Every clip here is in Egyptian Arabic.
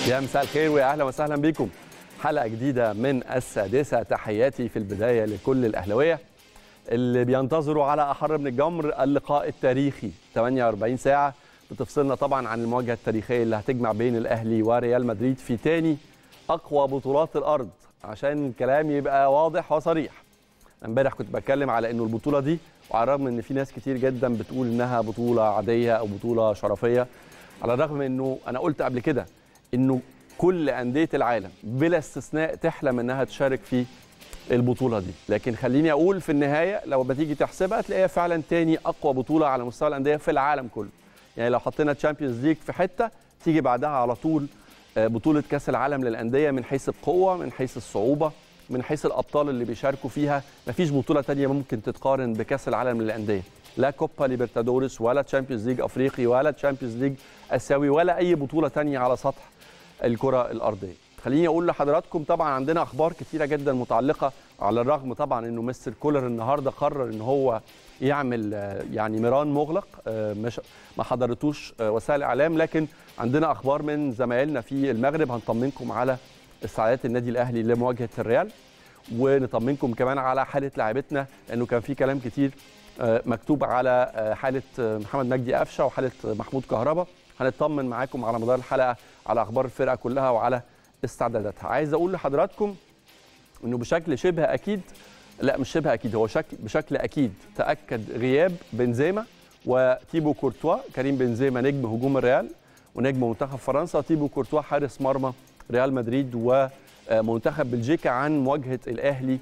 يا مساء الخير ويا اهلا وسهلا بكم حلقه جديده من السادسه تحياتي في البدايه لكل الاهلاويه اللي بينتظروا على احر من الجمر اللقاء التاريخي 48 ساعه بتفصلنا طبعا عن المواجهه التاريخيه اللي هتجمع بين الاهلي وريال مدريد في تاني اقوى بطولات الارض عشان الكلام يبقى واضح وصريح امبارح كنت بتكلم على انه البطوله دي وعلى الرغم ان في ناس كتير جدا بتقول انها بطوله عاديه او بطوله شرفيه على الرغم انه انا قلت قبل كده انه كل انديه العالم بلا استثناء تحلم انها تشارك في البطوله دي لكن خليني اقول في النهايه لو بتيجي تحسبها تلاقيها فعلا تاني اقوى بطوله على مستوى الانديه في العالم كله يعني لو حطينا تشامبيونز ليج في حته تيجي بعدها على طول بطوله كاس العالم للانديه من حيث القوه من حيث الصعوبه من حيث الابطال اللي بيشاركوا فيها مفيش بطوله تانية ممكن تتقارن بكاس العالم للانديه لا كوبا ليبرتادوريس ولا تشامبيونز ليج افريقي ولا تشامبيونز ليج اسيوي ولا اي بطوله تانية على سطح الكره الارضيه خليني اقول لحضراتكم طبعا عندنا اخبار كثيره جدا متعلقه على الرغم طبعا انه مستر كولر النهارده قرر ان هو يعمل يعني ميران مغلق مش ما حضرتوش وسائل الاعلام لكن عندنا اخبار من زمايلنا في المغرب هنطمنكم على استعدادات النادي الاهلي لمواجهه الريال ونطمنكم كمان على حاله لاعبتنا لانه كان في كلام كتير مكتوب على حاله محمد مجدي قفشه وحاله محمود كهربا هنطمن معاكم على مدار الحلقه على اخبار الفرقه كلها وعلى استعداداتها عايز اقول لحضراتكم انه بشكل شبه اكيد لا مش شبه اكيد هو شكل بشكل اكيد تاكد غياب بنزيما وتيبو كورتوا كريم بنزيما نجم هجوم الريال ونجم منتخب فرنسا تيبو كورتوا حارس مرمى ريال مدريد ومنتخب بلجيكا عن مواجهه الاهلي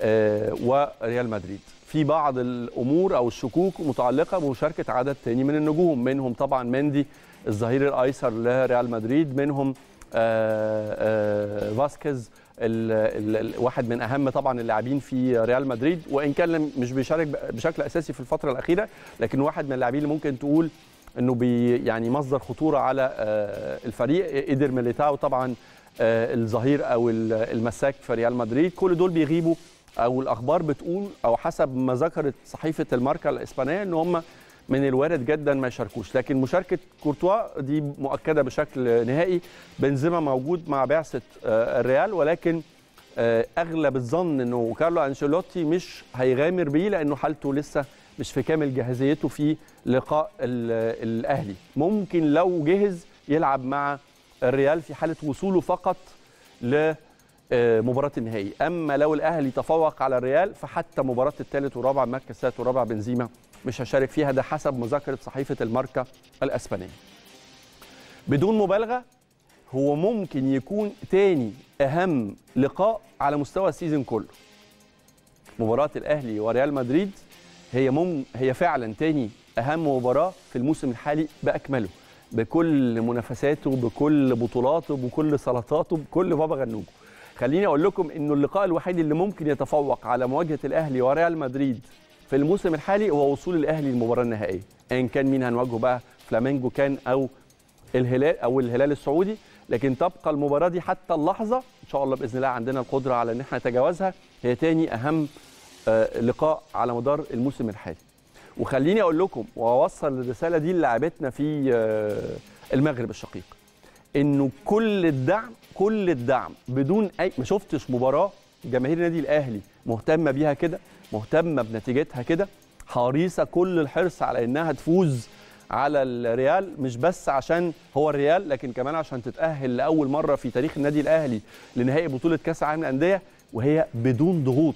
وريال مدريد في بعض الامور او الشكوك متعلقه بمشاركه عدد تاني من النجوم منهم طبعا مندي الظهير الايسر لريال مدريد منهم آآ آآ فاسكيز ال ال واحد من اهم طبعا اللاعبين في ريال مدريد وان كان مش بيشارك بشكل اساسي في الفتره الاخيره لكن واحد من اللاعبين اللي ممكن تقول انه بي يعني مصدر خطوره على الفريق قدر ميليتاو طبعا الظهير او المساك في ريال مدريد كل دول بيغيبوا او الاخبار بتقول او حسب ما ذكرت صحيفه الماركا الاسبانيه ان هم من الوارد جدا ما يشاركوش لكن مشاركه كورتوا دي مؤكده بشكل نهائي بنزيما موجود مع بعثه الريال ولكن اغلب الظن انه كارلو انشيلوتي مش هيغامر بيه لانه حالته لسه مش في كامل جاهزيته في لقاء الاهلي ممكن لو جهز يلعب مع الريال في حاله وصوله فقط ل مباراة النهائي أما لو الأهلي تفوق على الريال فحتى مباراة الثالث والرابع مركز الثالث والرابع بنزيما مش هشارك فيها ده حسب مذاكرة صحيفة الماركة الأسبانية بدون مبالغة هو ممكن يكون تاني أهم لقاء على مستوى السيزون كله مباراة الأهلي وريال مدريد هي مم هي فعلا تاني أهم مباراة في الموسم الحالي بأكمله بكل منافساته بكل بطولاته بكل سلطاته بكل بابا غنوجه خليني اقول لكم انه اللقاء الوحيد اللي ممكن يتفوق على مواجهه الاهلي وريال مدريد في الموسم الحالي هو وصول الاهلي للمباراه النهائيه ان كان مين هنواجهه بقى فلامينجو كان او الهلال او الهلال السعودي لكن تبقى المباراه دي حتى اللحظه ان شاء الله باذن الله عندنا القدره على ان احنا نتجاوزها هي تاني اهم لقاء على مدار الموسم الحالي وخليني اقول لكم واوصل الرساله دي للاعبتنا في المغرب الشقيق انه كل الدعم كل الدعم بدون اي ما شفتش مباراه جماهير النادي الاهلي مهتمه بيها كده مهتمه بنتيجتها كده حريصه كل الحرص على انها تفوز على الريال مش بس عشان هو الريال لكن كمان عشان تتاهل لاول مره في تاريخ النادي الاهلي لنهائي بطوله كاس العالم للانديه وهي بدون ضغوط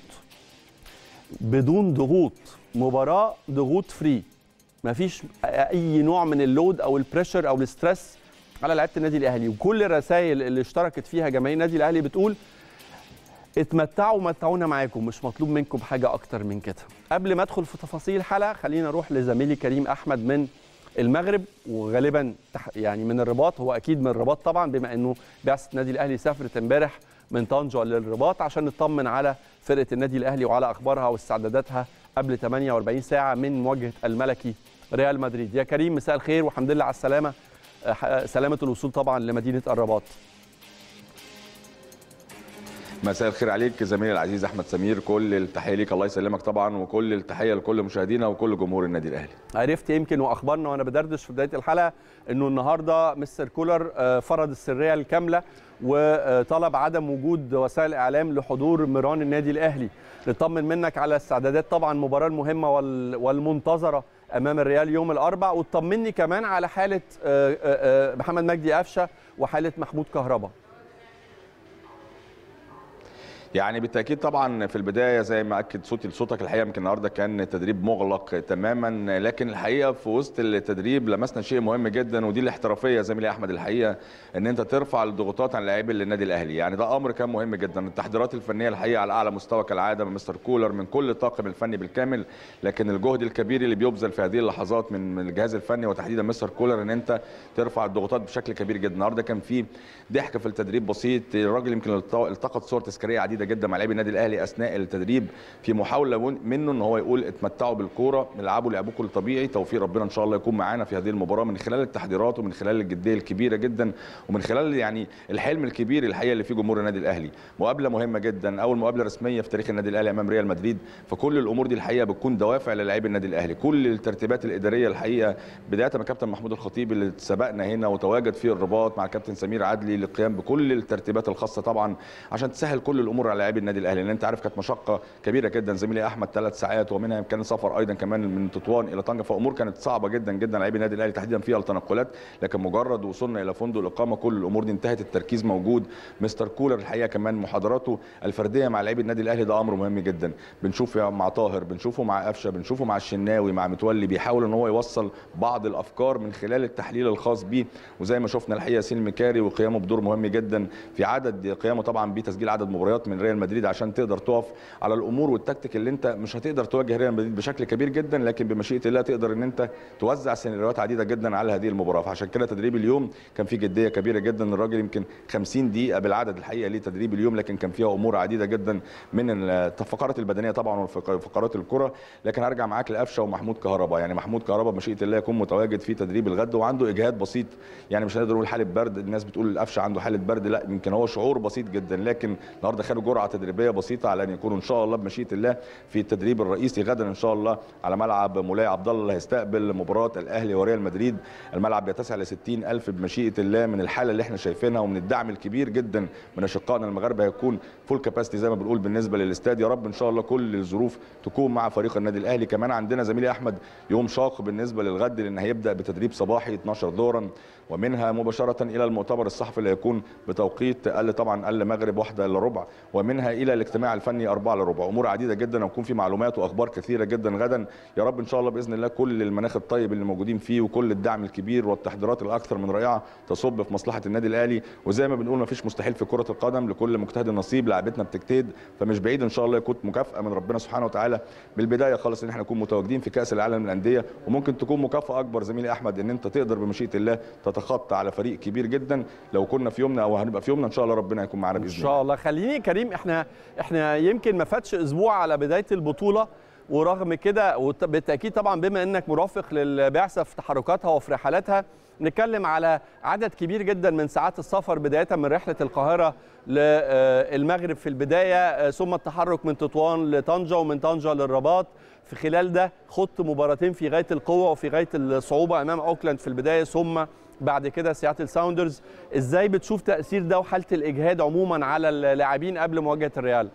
بدون ضغوط مباراه ضغوط فري مفيش اي نوع من اللود او البريشر او الستريس على لعيبه النادي الاهلي وكل الرسائل اللي اشتركت فيها جماهير النادي الاهلي بتقول اتمتعوا ومتعونا معاكم مش مطلوب منكم حاجه اكتر من كده قبل ما ادخل في تفاصيل الحلقه خلينا نروح لزميلي كريم احمد من المغرب وغالبا يعني من الرباط هو اكيد من الرباط طبعا بما انه بعثه النادي الاهلي سافرت امبارح من طنجه للرباط عشان نطمن على فرقه النادي الاهلي وعلى اخبارها واستعداداتها قبل 48 ساعه من مواجهه الملكي ريال مدريد يا كريم مساء الخير والحمد لله على السلامه سلامه الوصول طبعا لمدينه الرباط مساء الخير عليك زميلي العزيز احمد سمير كل التحيه ليك الله يسلمك طبعا وكل التحيه لكل مشاهدينا وكل جمهور النادي الاهلي عرفت يمكن واخبارنا وانا بدردش في بدايه الحلقه انه النهارده مستر كولر آه، فرض السريه الكامله وطلب عدم وجود وسائل اعلام لحضور ميران النادي الاهلي نطمن منك على استعدادات طبعا المباراه المهمه وال- والمنتظره امام الريال يوم الاربع وتطمني كمان على حاله آه، آه، آه، محمد مجدي قفشه وحاله محمود كهربا يعني بالتاكيد طبعا في البدايه زي ما اكد صوتي لصوتك الحقيقه يمكن النهارده كان تدريب مغلق تماما لكن الحقيقه في وسط التدريب لمسنا شيء مهم جدا ودي الاحترافيه زميلي احمد الحقيقه ان انت ترفع الضغوطات عن لاعبي النادي الاهلي يعني ده امر كان مهم جدا التحضيرات الفنيه الحقيقه على اعلى مستوى كالعاده من مستر كولر من كل الطاقم الفني بالكامل لكن الجهد الكبير اللي بيبذل في هذه اللحظات من من الجهاز الفني وتحديدا مستر كولر ان انت ترفع الضغوطات بشكل كبير جدا النهارده كان في ضحك في التدريب بسيط الراجل يمكن التقط صور تذكاريه عديده جدا مع لاعبي النادي الاهلي اثناء التدريب في محاوله منه ان هو يقول اتمتعوا بالكوره العبوا لعبكم الطبيعي توفيق ربنا ان شاء الله يكون معانا في هذه المباراه من خلال التحضيرات ومن خلال الجديه الكبيره جدا ومن خلال يعني الحلم الكبير الحقيقه اللي فيه جمهور النادي الاهلي مقابله مهمه جدا اول مقابله رسميه في تاريخ النادي الاهلي امام ريال مدريد فكل الامور دي الحقيقه بتكون دوافع للاعبي النادي الاهلي كل الترتيبات الاداريه الحقيقه بدايه من كابتن محمود الخطيب اللي سبقنا هنا وتواجد في الرباط مع الكابتن سمير عدلي للقيام بكل الترتيبات الخاصه طبعا عشان تسهل كل الامور على لاعبي النادي الاهلي لان انت عارف كانت مشقه كبيره جدا زميلي احمد ثلاث ساعات ومنها كان سفر ايضا كمان من تطوان الى طنجه فامور كانت صعبه جدا جدا لاعبي النادي الاهلي تحديدا فيها التنقلات لكن مجرد وصولنا الى فندق الاقامه كل الامور دي انتهت التركيز موجود مستر كولر الحقيقه كمان محاضراته الفرديه مع لاعبي النادي الاهلي ده امر مهم جدا بنشوفه مع طاهر بنشوفه مع قفشه بنشوفه مع الشناوي مع متولي بيحاول ان هو يوصل بعض الافكار من خلال التحليل الخاص بيه وزي ما شفنا الحقيقه سين مكاري وقيامه بدور مهم جدا في عدد قيامه طبعا بتسجيل عدد مباريات من ريال مدريد عشان تقدر تقف على الامور والتكتيك اللي انت مش هتقدر تواجه ريال مدريد بشكل كبير جدا لكن بمشيئه الله تقدر ان انت توزع سيناريوهات عديده جدا على هذه المباراه فعشان كده تدريب اليوم كان فيه جديه كبيره جدا الراجل يمكن 50 دقيقه بالعدد الحقيقه ليه تدريب اليوم لكن كان فيها امور عديده جدا من الفقرات البدنيه طبعا وفقرات الكره لكن هرجع معاك لقفشه ومحمود كهربا يعني محمود كهربا بمشيئه الله يكون متواجد في تدريب الغد وعنده اجهاد بسيط يعني مش هنقدر نقول حاله برد الناس بتقول قفشه عنده حاله برد لا يمكن هو شعور بسيط جدا لكن النهارده خدوا جرعه تدريبيه بسيطه على ان يكونوا ان شاء الله بمشيئه الله في التدريب الرئيسي غدا ان شاء الله على ملعب مولاي عبد الله اللي هيستقبل مباراه الاهلي وريال مدريد الملعب بيتسع ل 60 الف بمشيئه الله من الحاله اللي احنا شايفينها ومن الدعم الكبير جدا من اشقائنا المغاربه هيكون فول كاباسيتي زي ما بنقول بالنسبه للاستاد يا رب ان شاء الله كل الظروف تكون مع فريق النادي الاهلي كمان عندنا زميلي احمد يوم شاق بالنسبه للغد لان هيبدا بتدريب صباحي 12 ظهرا ومنها مباشره الى المؤتمر الصحفي اللي هيكون بتوقيت اقل طبعا اقل مغرب واحده الا ربع ومنها الى الاجتماع الفني 4 الا ربع امور عديده جدا ويكون في معلومات واخبار كثيره جدا غدا يا رب ان شاء الله باذن الله كل المناخ الطيب اللي موجودين فيه وكل الدعم الكبير والتحضيرات الاكثر من رائعه تصب في مصلحه النادي الاهلي وزي ما بنقول ما فيش مستحيل في كره القدم لكل مجتهد نصيب لعبتنا بتجتهد فمش بعيد ان شاء الله يكون مكافاه من ربنا سبحانه وتعالى بالبدايه خالص ان احنا نكون متواجدين في كاس العالم للانديه وممكن تكون مكافاه اكبر زميلي احمد ان انت تقدر بمشيئه الله تتخطى على فريق كبير جدا لو كنا في يومنا او هنبقى في يومنا ان شاء الله ربنا هيكون معانا ان باذن الله شاء الله خليني كريم احنا احنا يمكن ما فاتش اسبوع على بدايه البطوله ورغم كده وبالتاكيد طبعا بما انك مرافق للبعثه في تحركاتها وفي رحلاتها نتكلم على عدد كبير جدا من ساعات السفر بدايه من رحله القاهره للمغرب في البدايه ثم التحرك من تطوان لطنجه ومن طنجه للرباط في خلال ده خضت مباراتين في غايه القوه وفي غايه الصعوبه امام اوكلاند في البدايه ثم بعد كده سياتل ساوندرز ازاي بتشوف تاثير ده وحاله الاجهاد عموما على اللاعبين قبل مواجهه الريال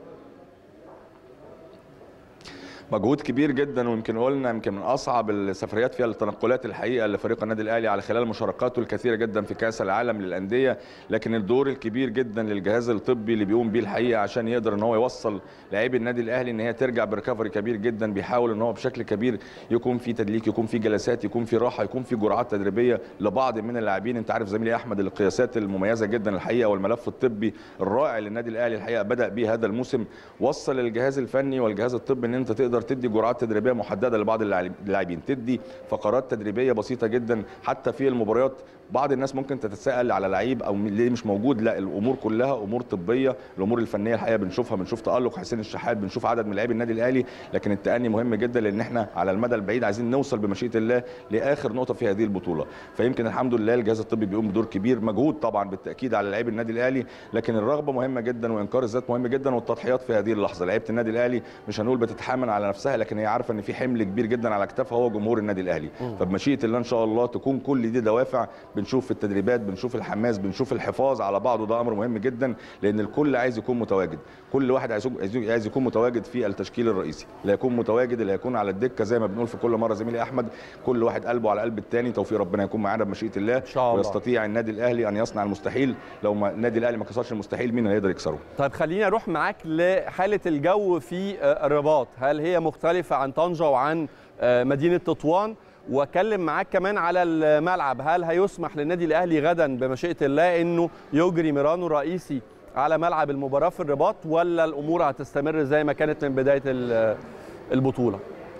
مجهود كبير جدا ويمكن قلنا يمكن من اصعب السفريات فيها التنقلات الحقيقه لفريق النادي الاهلي على خلال مشاركاته الكثيره جدا في كاس العالم للانديه لكن الدور الكبير جدا للجهاز الطبي اللي بيقوم بيه الحقيقه عشان يقدر ان هو يوصل لاعبي النادي الاهلي ان هي ترجع بريكفري كبير جدا بيحاول ان هو بشكل كبير يكون في تدليك يكون في جلسات يكون في راحه يكون في جرعات تدريبيه لبعض من اللاعبين انت عارف زميلي احمد القياسات المميزه جدا الحقيقه والملف الطبي الرائع للنادي الاهلي الحقيقه بدا به هذا الموسم وصل الجهاز الفني والجهاز الطبي ان انت تقدر تدي جرعات تدريبيه تدريبيه محدده لبعض اللاعبين تدي فقرات تدريبيه بسيطه جدا حتى في المباريات بعض الناس ممكن تتساءل على لعيب او ليه مش موجود لا الامور كلها امور طبيه الامور الفنيه الحقيقه بنشوفها بنشوف تالق حسين الشحات بنشوف عدد من لاعبي النادي الاهلي لكن التاني مهم جدا لان احنا على المدى البعيد عايزين نوصل بمشيئه الله لاخر نقطه في هذه البطوله فيمكن الحمد لله الجهاز الطبي بيقوم بدور كبير مجهود طبعا بالتاكيد على لاعبي النادي الاهلي لكن الرغبه مهمه جدا وانكار الذات مهم جدا والتضحيات في هذه اللحظه لعيبه النادي الاهلي مش هنقول بتتحامل على نفسها لكن هي عارفه ان في حمل كبير جدا على كتافها هو جمهور النادي الاهلي فبمشيئه الله ان شاء الله تكون كل دي دوافع بنشوف في التدريبات بنشوف الحماس بنشوف الحفاظ على بعض وده امر مهم جدا لان الكل عايز يكون متواجد كل واحد عايز عايز يكون متواجد في التشكيل الرئيسي لا يكون متواجد اللي هيكون على الدكه زي ما بنقول في كل مره زميلي احمد كل واحد قلبه على قلب الثاني توفيق ربنا يكون معانا بمشيئه الله إن شاء الله. ويستطيع النادي الاهلي ان يصنع المستحيل لو ما النادي الاهلي ما كسرش المستحيل مين هيقدر يكسره طيب خليني اروح معاك لحاله الجو في آه، الرباط هل هي مختلفه عن طنجه وعن آه، مدينه تطوان واتكلم معاك كمان على الملعب هل هيسمح للنادي الاهلي غدا بمشيئه الله انه يجري ميرانو رئيسي على ملعب المباراه في الرباط ولا الامور هتستمر زي ما كانت من بدايه ال- البطوله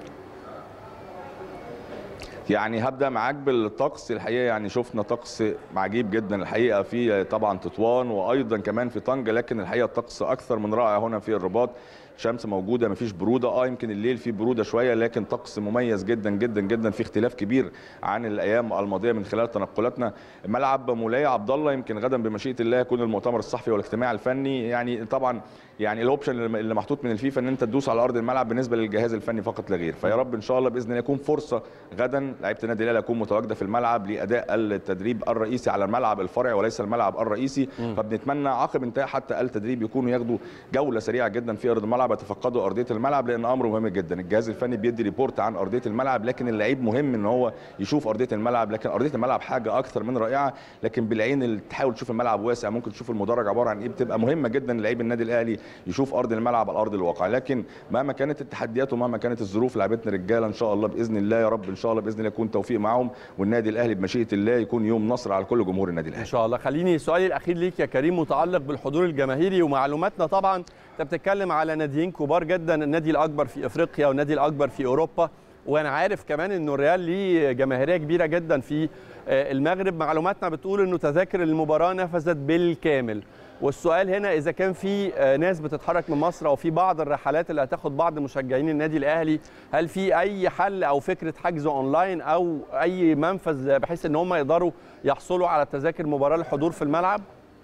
يعني هبدا معاك بالطقس الحقيقه يعني شفنا طقس عجيب جدا الحقيقه في طبعا تطوان وايضا كمان في طنجه لكن الحقيقه الطقس اكثر من رائع هنا في الرباط شمس موجوده مفيش بروده اه يمكن الليل فيه بروده شويه لكن طقس مميز جدا جدا جدا في اختلاف كبير عن الايام الماضيه من خلال تنقلاتنا ملعب مولاي عبد الله يمكن غدا بمشيئه الله يكون المؤتمر الصحفي والاجتماع الفني يعني طبعا يعني الاوبشن اللي محطوط من الفيفا ان انت تدوس على ارض الملعب بالنسبه للجهاز الفني فقط لا غير فيا رب ان شاء الله باذن الله يكون فرصه غدا لعيبه النادي الاهلي تكون متواجده في الملعب لاداء التدريب الرئيسي على الملعب الفرعي وليس الملعب الرئيسي فبنتمنى عقب انتهاء حتى التدريب يكونوا ياخدوا جوله سريعه جدا في ارض الملعب يتفقدوا ارضيه الملعب لان امر مهم جدا الجهاز الفني بيدي ريبورت عن ارضيه الملعب لكن اللعيب مهم ان هو يشوف ارضيه الملعب لكن ارضيه الملعب حاجه اكثر من رائعه لكن بالعين اللي تحاول تشوف الملعب واسع ممكن تشوف المدرج عباره عن ايه بتبقى مهمه جدا لعيب النادي الاهلي يشوف ارض الملعب على ارض الواقع لكن مهما كانت التحديات ومهما كانت الظروف لعيبتنا رجاله ان شاء الله باذن الله يا رب ان شاء الله باذن الله يكون توفيق معاهم والنادي الاهلي بمشيئه الله يكون يوم نصر على كل جمهور النادي ان الاهلي شاء الله خليني سؤالي الاخير ليك يا كريم متعلق بالحضور الجماهيري ومعلوماتنا طبعا انت بتتكلم على ناديين كبار جدا النادي الاكبر في افريقيا والنادي الاكبر في اوروبا وانا عارف كمان انه الريال ليه جماهيريه كبيره جدا في آه، المغرب معلوماتنا بتقول انه تذاكر المباراه نفذت بالكامل والسؤال هنا اذا كان في آه، ناس بتتحرك من مصر او في بعض الرحلات اللي هتاخد بعض مشجعين النادي الاهلي هل في اي حل او فكره حجز اونلاين او اي منفذ بحيث ان هم يقدروا يحصلوا على تذاكر مباراه الحضور في الملعب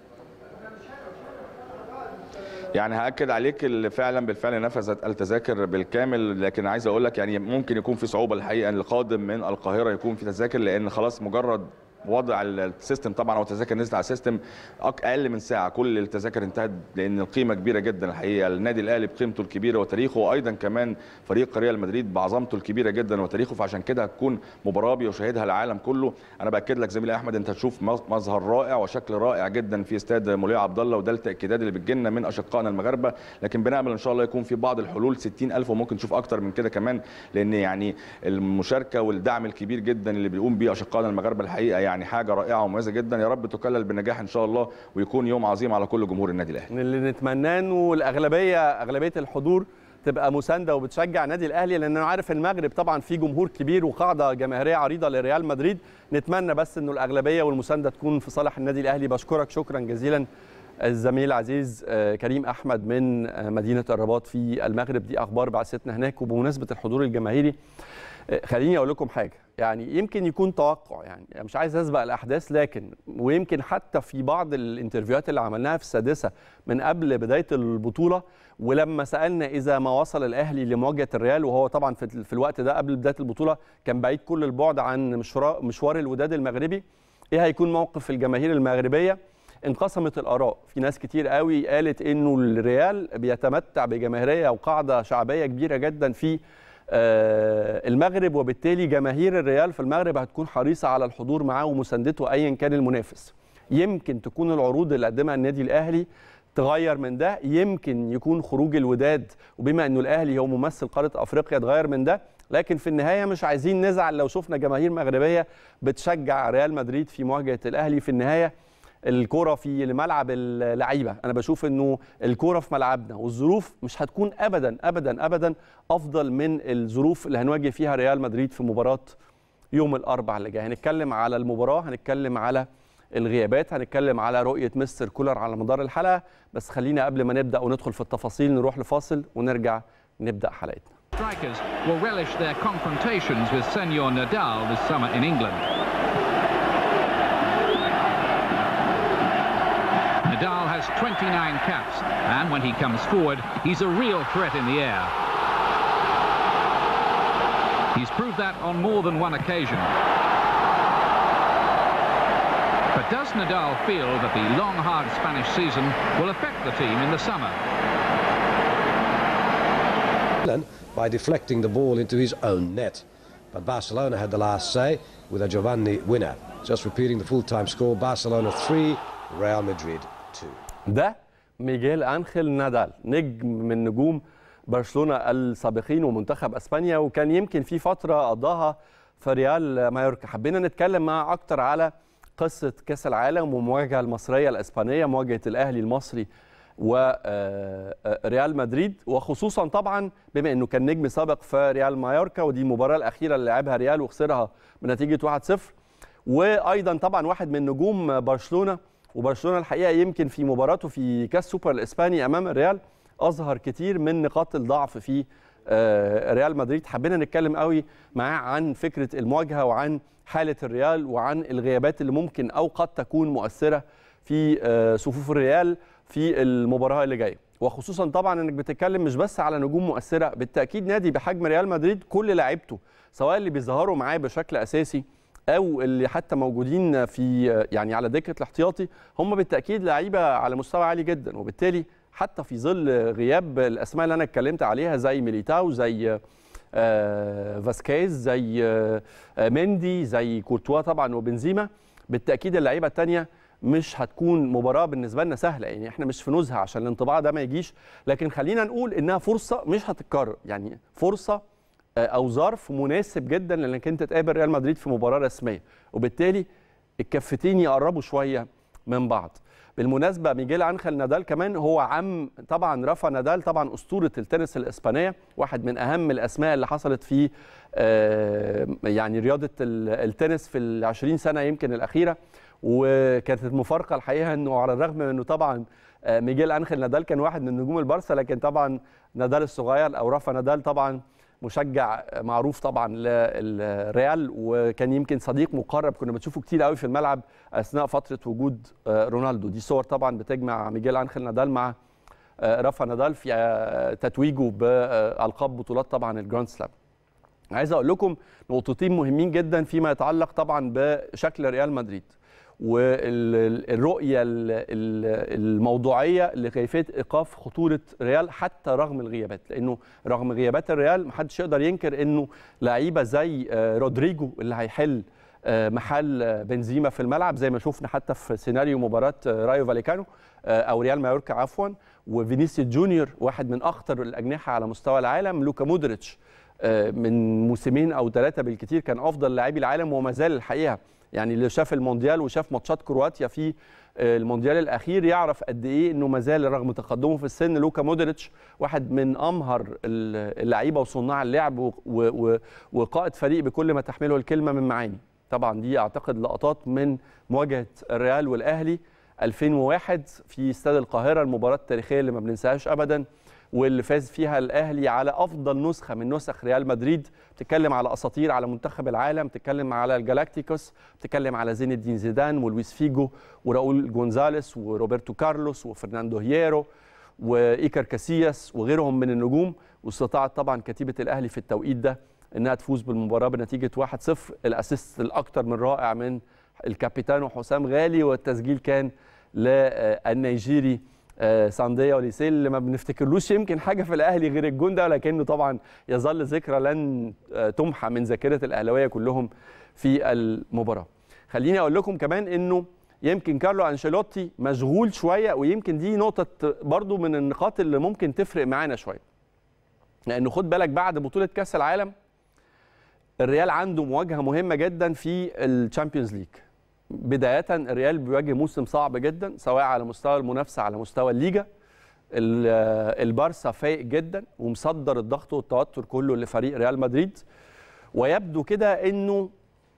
يعني هاكد عليك اللي فعلا بالفعل نفذت التذاكر بالكامل لكن عايز اقول لك يعني ممكن يكون في صعوبه الحقيقه ان القادم من القاهره يكون في تذاكر لان خلاص مجرد وضع السيستم طبعا او التذاكر نزلت على السيستم أق- اقل من ساعه كل التذاكر انتهت لان القيمه كبيره جدا الحقيقه النادي الاهلي بقيمته الكبيره وتاريخه وايضا كمان فريق ريال مدريد بعظمته الكبيره جدا وتاريخه فعشان كده هتكون مباراه بيشاهدها العالم كله انا باكد لك زميلي احمد انت هتشوف مظ- مظهر رائع وشكل رائع جدا في استاد مولاي عبد الله وده التاكيدات اللي بتجيلنا من اشقائنا المغاربه لكن بنامل ان شاء الله يكون في بعض الحلول 60000 وممكن نشوف اكتر من كده كمان لان يعني المشاركه والدعم الكبير جدا اللي بيقوم بيه اشقائنا المغاربه الحقيقه يعني حاجه رائعه ومميزه جدا يا رب تكلل بالنجاح ان شاء الله ويكون يوم عظيم على كل جمهور النادي الاهلي اللي نتمناه انه الاغلبيه اغلبيه الحضور تبقى مسانده وبتشجع النادي الاهلي لان انا عارف المغرب طبعا في جمهور كبير وقاعده جماهيريه عريضه لريال مدريد نتمنى بس انه الاغلبيه والمسانده تكون في صالح النادي الاهلي بشكرك شكرا جزيلا الزميل العزيز آه، كريم احمد من آه، مدينه الرباط في المغرب دي اخبار بعثتنا هناك وبمناسبه الحضور الجماهيري آه، خليني اقول لكم حاجه يعني يمكن يكون توقع يعني مش عايز اسبق الاحداث لكن ويمكن حتى في بعض الانترفيوهات اللي عملناها في السادسه من قبل بدايه البطوله ولما سالنا اذا ما وصل الاهلي لمواجهه الريال وهو طبعا في, في الوقت ده قبل بدايه البطوله كان بعيد كل البعد عن مشوار, مشوار الوداد المغربي ايه هيكون موقف الجماهير المغربيه انقسمت الاراء في ناس كتير قوي قالت انه الريال بيتمتع بجماهيريه وقاعده شعبيه كبيره جدا في آه، المغرب وبالتالي جماهير الريال في المغرب هتكون حريصه على الحضور معاه ومساندته ايا كان المنافس يمكن تكون العروض اللي قدمها النادي الاهلي تغير من ده يمكن يكون خروج الوداد وبما انه الاهلي هو ممثل قاره افريقيا تغير من ده لكن في النهايه مش عايزين نزعل لو شفنا جماهير مغربيه بتشجع ريال مدريد في مواجهه الاهلي في النهايه الكرة في ملعب اللعيبة أنا بشوف أنه الكرة في ملعبنا والظروف مش هتكون أبدا أبدا أبدا أفضل من الظروف اللي هنواجه فيها ريال مدريد في مباراة يوم الاربعاء اللي جاي هنتكلم على المباراه هنتكلم على الغيابات هنتكلم على رؤيه مستر كولر على مدار الحلقه بس خلينا قبل ما نبدا وندخل في التفاصيل نروح لفاصل ونرجع نبدا حلقتنا Strikers will relish their confrontations with Senor Nadal this summer in England. Nadal has 29 caps, and when he comes forward, he's a real threat in the air. He's proved that on more than one occasion. But does Nadal feel that the long, hard Spanish season will affect the team in the summer? by deflecting the ball into his own net. But Barcelona had the last say with a Giovanni winner. Just repeating the full-time score, Barcelona 3, Real Madrid 2. ده ميجيل انخيل نادال نجم من نجوم برشلونه السابقين ومنتخب اسبانيا وكان يمكن في فتره قضاها في ريال مايوركا حبينا نتكلم معاه اكتر على قصه كاس العالم والمواجهه المصريه الاسبانيه مواجهه الاهلي المصري وريال مدريد وخصوصا طبعا بما انه كان نجم سابق في ريال مايوركا ودي المباراه الاخيره اللي لعبها ريال وخسرها بنتيجه 1-0 وايضا طبعا واحد من نجوم برشلونه وبرشلونه الحقيقه يمكن في مباراته في كاس سوبر الاسباني امام الريال اظهر كتير من نقاط الضعف في ريال مدريد حبينا نتكلم قوي معاه عن فكره المواجهه وعن حاله الريال وعن الغيابات اللي ممكن او قد تكون مؤثره في صفوف الريال في المباراه اللي جايه وخصوصا طبعا انك بتتكلم مش بس على نجوم مؤثره بالتاكيد نادي بحجم ريال مدريد كل لاعيبته سواء اللي بيظهروا معاه بشكل اساسي او اللي حتى موجودين في يعني على دكه الاحتياطي هم بالتاكيد لعيبه على مستوى عالي جدا وبالتالي حتى في ظل غياب الاسماء اللي انا اتكلمت عليها زي ميليتاو زي آه فاسكيز زي آه مندي زي كورتوا طبعا وبنزيما بالتاكيد اللعيبه الثانيه مش هتكون مباراه بالنسبه لنا سهله يعني احنا مش في نزهه عشان الانطباع ده ما يجيش لكن خلينا نقول انها فرصه مش هتتكرر يعني فرصه او ظرف مناسب جدا لانك انت تقابل ريال مدريد في مباراه رسميه وبالتالي الكفتين يقربوا شويه من بعض بالمناسبه ميجيل انخيل نادال كمان هو عم طبعا رافا نادال طبعا اسطوره التنس الاسبانيه واحد من اهم الاسماء اللي حصلت في يعني رياضه التنس في ال 20 سنه يمكن الاخيره وكانت المفارقه الحقيقه انه على الرغم من انه طبعا ميجيل انخيل نادال كان واحد من نجوم البارسا لكن طبعا نادال الصغير او رافا نادال طبعا مشجع معروف طبعا للريال وكان يمكن صديق مقرب كنا بنشوفه كتير قوي في الملعب اثناء فتره وجود رونالدو دي صور طبعا بتجمع ميجيل انخيل نادال مع رافا نادال في تتويجه بالقاب بطولات طبعا الجراند سلام عايز اقول لكم نقطتين مهمين جدا فيما يتعلق طبعا بشكل ريال مدريد والرؤيه الموضوعيه لكيفيه ايقاف خطوره ريال حتى رغم الغيابات لانه رغم غيابات الريال محدش يقدر ينكر انه لعيبه زي رودريجو اللي هيحل محل بنزيما في الملعب زي ما شفنا حتى في سيناريو مباراه رايو فاليكانو او ريال مايوركا عفوا وفينيسيوس جونيور واحد من اخطر الاجنحه على مستوى العالم لوكا مودريتش من موسمين او ثلاثه بالكثير كان افضل لاعبي العالم وما زال الحقيقه يعني اللي شاف المونديال وشاف ماتشات كرواتيا في المونديال الاخير يعرف قد ايه انه ما زال رغم تقدمه في السن لوكا مودريتش واحد من امهر اللعيبه وصناع اللعب وقائد فريق بكل ما تحمله الكلمه من معاني طبعا دي اعتقد لقطات من مواجهه الريال والاهلي 2001 في استاد القاهره المباراه التاريخيه اللي ما بننساهاش ابدا واللي فاز فيها الاهلي على افضل نسخه من نسخ ريال مدريد بتتكلم على اساطير على منتخب العالم بتتكلم على الجالاكتيكوس بتتكلم على زين الدين زيدان ولويس فيجو وراؤول جونزاليس وروبرتو كارلوس وفرناندو هييرو وايكر كاسياس وغيرهم من النجوم واستطاعت طبعا كتيبه الاهلي في التوقيت ده انها تفوز بالمباراه بنتيجه 1-0 الاسيست الاكثر من رائع من الكابيتانو حسام غالي والتسجيل كان للنيجيري سانديا وليسيل اللي ما بنفتكرلوش يمكن حاجه في الاهلي غير الجون ده ولكنه طبعا يظل ذكرى لن تمحى من ذاكره الاهلاويه كلهم في المباراه. خليني اقول لكم كمان انه يمكن كارلو انشيلوتي مشغول شويه ويمكن دي نقطه برضو من النقاط اللي ممكن تفرق معانا شويه. لانه خد بالك بعد بطوله كاس العالم الريال عنده مواجهه مهمه جدا في الشامبيونز ليج. بدايه الريال بيواجه موسم صعب جدا سواء على مستوى المنافسه على مستوى الليجا البارسا فايق جدا ومصدر الضغط والتوتر كله لفريق ريال مدريد ويبدو كده انه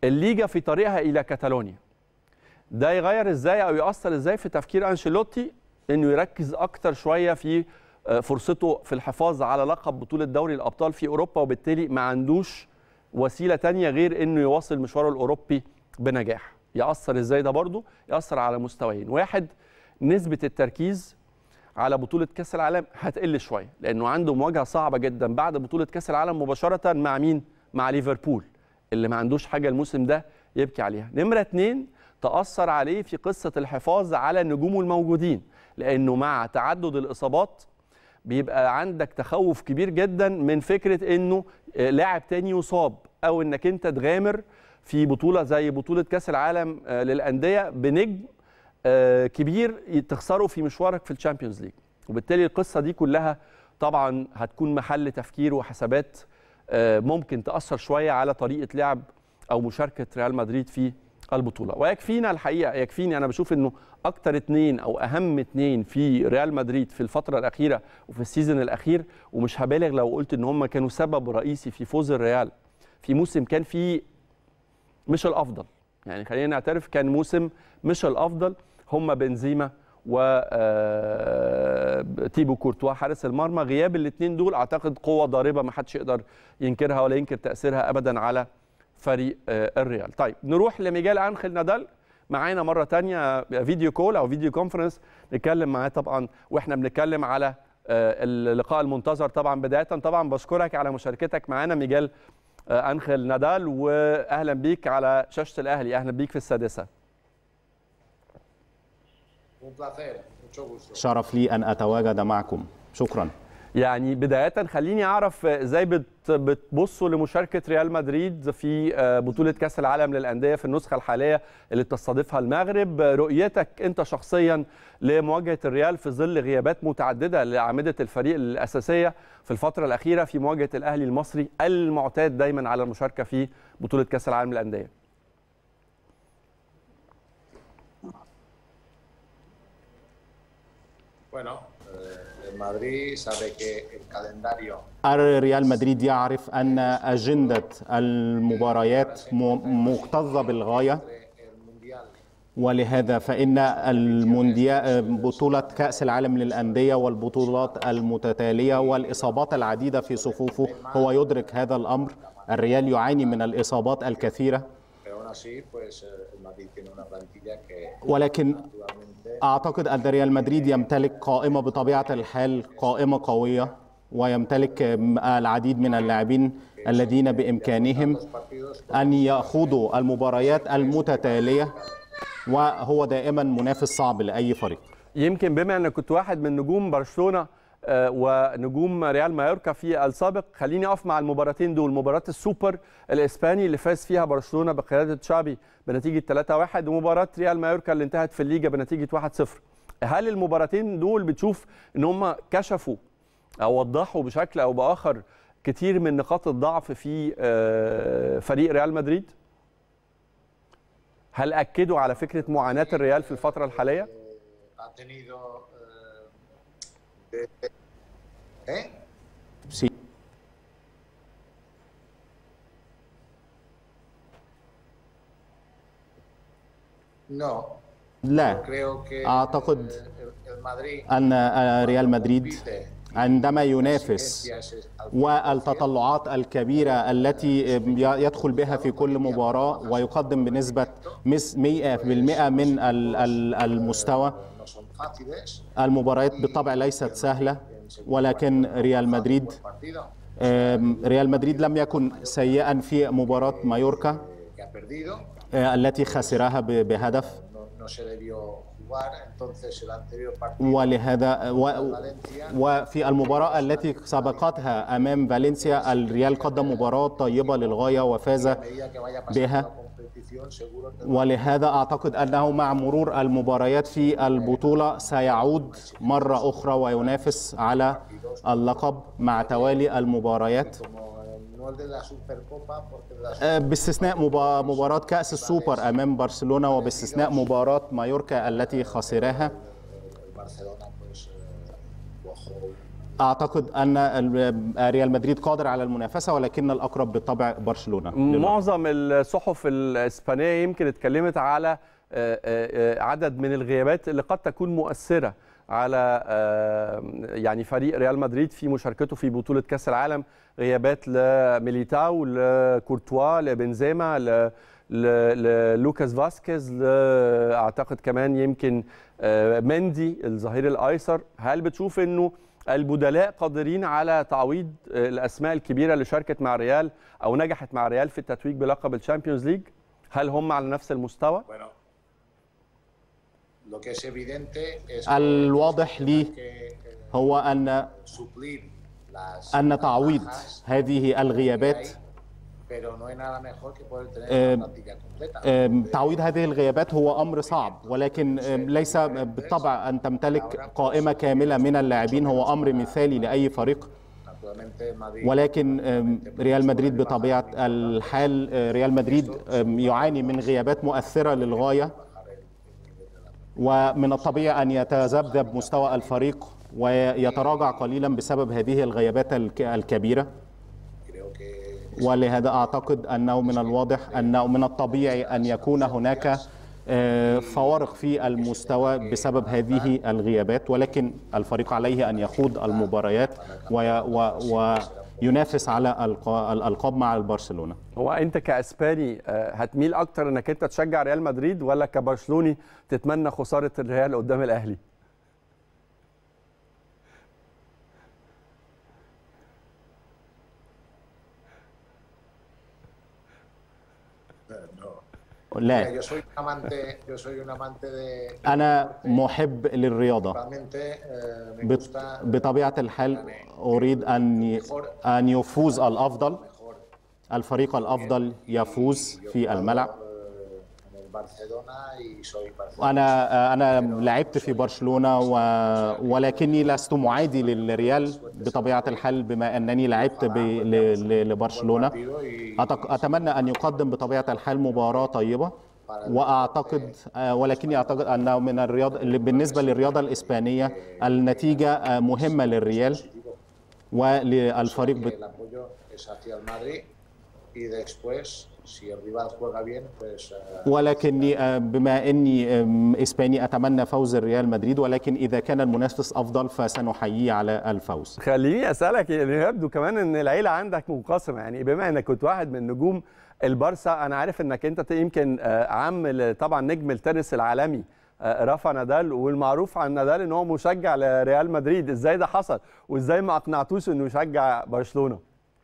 الليجا في طريقها الى كاتالونيا ده يغير ازاي او ياثر ازاي في تفكير انشيلوتي انه يركز اكتر شويه في آه، فرصته في الحفاظ على لقب بطوله دوري الابطال في اوروبا وبالتالي ما عندوش وسيله تانية غير انه يواصل مشواره الاوروبي بنجاح ياثر ازاي ده برضه ياثر على مستويين واحد نسبه التركيز على بطوله كاس العالم هتقل شويه لانه عنده مواجهه صعبه جدا بعد بطوله كاس العالم مباشره مع مين مع ليفربول اللي ما عندوش حاجه الموسم ده يبكي عليها نمره اتنين تاثر عليه في قصه الحفاظ على نجومه الموجودين لانه مع تعدد الاصابات بيبقى عندك تخوف كبير جدا من فكره انه آه، لاعب تاني يصاب او انك انت تغامر في بطوله زي بطوله كاس العالم آه، للانديه بنجم آه، كبير تخسره في مشوارك في الشامبيونز ليج وبالتالي القصه دي كلها طبعا هتكون محل تفكير وحسابات آه، ممكن تاثر شويه على طريقه لعب او مشاركه ريال مدريد في البطوله ويكفينا الحقيقه يكفيني انا بشوف انه اكتر اتنين او اهم اتنين في ريال مدريد في الفتره الاخيره وفي السيزون الاخير ومش هبالغ لو قلت ان هم كانوا سبب رئيسي في فوز الريال في موسم كان فيه مش الافضل يعني خلينا نعترف كان موسم مش الافضل هم بنزيما و آه، تيبو كورتوا حارس المرمى غياب الاثنين دول اعتقد قوه ضاربه ما حدش يقدر ينكرها ولا ينكر تاثيرها ابدا على فريق آه، الريال طيب نروح لميجال انخيل نادال معانا مره تانية فيديو كول او فيديو كونفرنس نتكلم معاه طبعا واحنا بنتكلم على آه، اللقاء المنتظر طبعا بدايه طبعا بشكرك على مشاركتك معانا ميجال آه، انخيل نادال واهلا بيك على شاشه الاهلي اهلا بيك في السادسه Un placer, mucho gusto. شرف لي أن أتواجد معكم شكرا يعني بداية خليني أعرف إزاي بت- بتبصوا لمشاركة ريال مدريد في آه، بطولة كأس العالم للأندية في النسخة الحالية اللي بتستضيفها المغرب آه، رؤيتك أنت شخصيا لمواجهة الريال في ظل غيابات متعددة لأعمدة الفريق الأساسية في الفترة الأخيرة في مواجهة الأهلي المصري المعتاد دايما على المشاركة في بطولة كأس العالم للأندية Bueno, eh, el Madrid sabe que el calendario ريال مدريد يعرف أن أجندة المباريات م- مكتظة بالغاية entre el Mundial ولهذا فإن المونديال بطولة كأس العالم للأندية والبطولات المتتالية والإصابات العديدة في صفوفه هو يدرك هذا الأمر الريال يعاني من الإصابات الكثيرة pero aún así, pues eh, el Madrid tiene una plantilla que ولكن naturalmente أعتقد أن ريال مدريد يمتلك قائمة بطبيعة الحال قائمة قوية ويمتلك العديد من اللاعبين الذين بإمكانهم los partidos أن يخوضوا المباريات المتتالية وهو دائما منافس صعب لأي فريق يمكن بما انك كنت واحد من نجوم برشلونه آه، ونجوم ريال مايوركا في السابق خليني اقف مع المباراتين دول مباراه السوبر الاسباني اللي فاز فيها برشلونه بقياده تشابي بنتيجه 3-1 ومباراه ريال مايوركا اللي انتهت في الليجا بنتيجه 1-0 هل المباراتين دول بتشوف ان هم كشفوا او وضحوا بشكل او باخر كتير من نقاط الضعف في آه، فريق ريال مدريد هل اكدوا على فكره معاناه الريال في الفتره الحاليه ha tenido... eh, de- ¿Eh? سي- No, لا creo que أعتقد eh, el, el Madrid أن ريال مدريد compite عندما ينافس exigencias al- والتطلعات الكبيرة التي يدخل بها في كل مباراة ويقدم بنسبة مس- 100% من ال- ال- المستوى no son fáciles. المباريات بالطبع ليست سهلة ولكن ريال مدريد Partido آم، ريال مدريد لم يكن سيئا في مباراة مايوركا que ha perdido, آه، التي خسرها ب- بهدف no, no se debió jugar, entonces el anterior partido ولهذا و Valencia وفي المباراة التي سبقتها أمام فالنسيا الريال قدم مباراة طيبة للغاية وفاز a medida que vaya pasando بها. la competición seguro que ولهذا أعتقد أنه مع مرور المباريات في البطولة سيعود مرة أخرى وينافس على اللقب مع توالي المباريات como eh, no el de la Supercopa porque el de la آه، باستثناء مبا- مباراة كأس السوبر أمام برشلونة وباستثناء مباراة مايوركا التي خسرها el Barcelona pues eh, cuajó اعتقد ان ال- ريال مدريد قادر على المنافسه ولكن الاقرب بالطبع برشلونه للوقت. معظم الصحف الاسبانيه يمكن اتكلمت على آه، آه، آه، عدد من الغيابات اللي قد تكون مؤثره على آه، يعني فريق ريال مدريد في مشاركته في بطوله كاس العالم غيابات لميليتاو لكورتوا لبنزيما ل- ل- للوكاس فاسكيز ل- اعتقد كمان يمكن آه، مندي الظهير الايسر هل بتشوف انه البدلاء قادرين على تعويض آه، الاسماء الكبيره اللي شاركت مع ريال او نجحت مع ريال في التتويج بلقب الشامبيونز ليج هل هم على نفس المستوى Bueno, lo que es evidente es الواضح لي que eh, هو ان suplir las ان تعويض bajas هذه que الغيابات hay, pero no hay nada mejor que poder tener Eh, una plantilla completa. آم، تعويض هذه الغيابات هو امر صعب ولكن آم، ليس بالطبع ان تمتلك قائمه كامله من اللاعبين هو امر مثالي لاي فريق Naturalmente, Madrid ولكن آم، ريال مدريد بطبيعه الحال آه، ريال مدريد آم، يعاني من غيابات مؤثره للغايه ومن الطبيعي ان يتذبذب مستوى الفريق ويتراجع قليلا بسبب هذه الغيابات الك- الكبيره creo que ولهذا اعتقد انه من الواضح انه من الطبيعي ان يكون هناك آه، فوارق في المستوى بسبب هذه الغيابات ولكن الفريق عليه ان يخوض المباريات وي- و- وينافس على الق- الالقاب مع البرشلونه هو انت كاسباني آه، هتميل اكتر انك انت تشجع ريال مدريد ولا كبرشلوني تتمنى خساره الريال قدام الاهلي لا yo soy un amante, yo soy un amante de انا محب للرياضه realmente eh, me بط- gusta بطبيعه الحال اريد ان ان يفوز الافضل الفريق الافضل يفوز في الملعب en el Barcelona y soy Barcelona. انا انا لعبت في برشلونه و... ولكني لست معادي للريال بطبيعه الحال بما انني لعبت ب... ل... ل... لبرشلونه أتق... اتمنى ان يقدم بطبيعه الحال مباراه طيبه واعتقد آه، ولكني اعتقد انه من الرياضه اللي بالنسبه للرياضه الاسبانيه النتيجه آه، مهمه للريال وللفريق que بت... el apoyo es hacia el Madrid y después si el rival juega bien pues eh, ولكني آه، بما اني آم، اسباني اتمنى فوز الريال مدريد ولكن اذا كان المنافس افضل فسنحييه على الفوز خليني اسالك يعني يبدو كمان ان العيله عندك منقسمه يعني بما انك كنت واحد من نجوم البارسا انا عارف انك انت يمكن آه، عم ل- طبعا نجم التنس العالمي آه، رافا نادال والمعروف عن نادال ان هو مشجع لريال مدريد ازاي ده حصل وازاي ما اقنعتوش انه يشجع برشلونه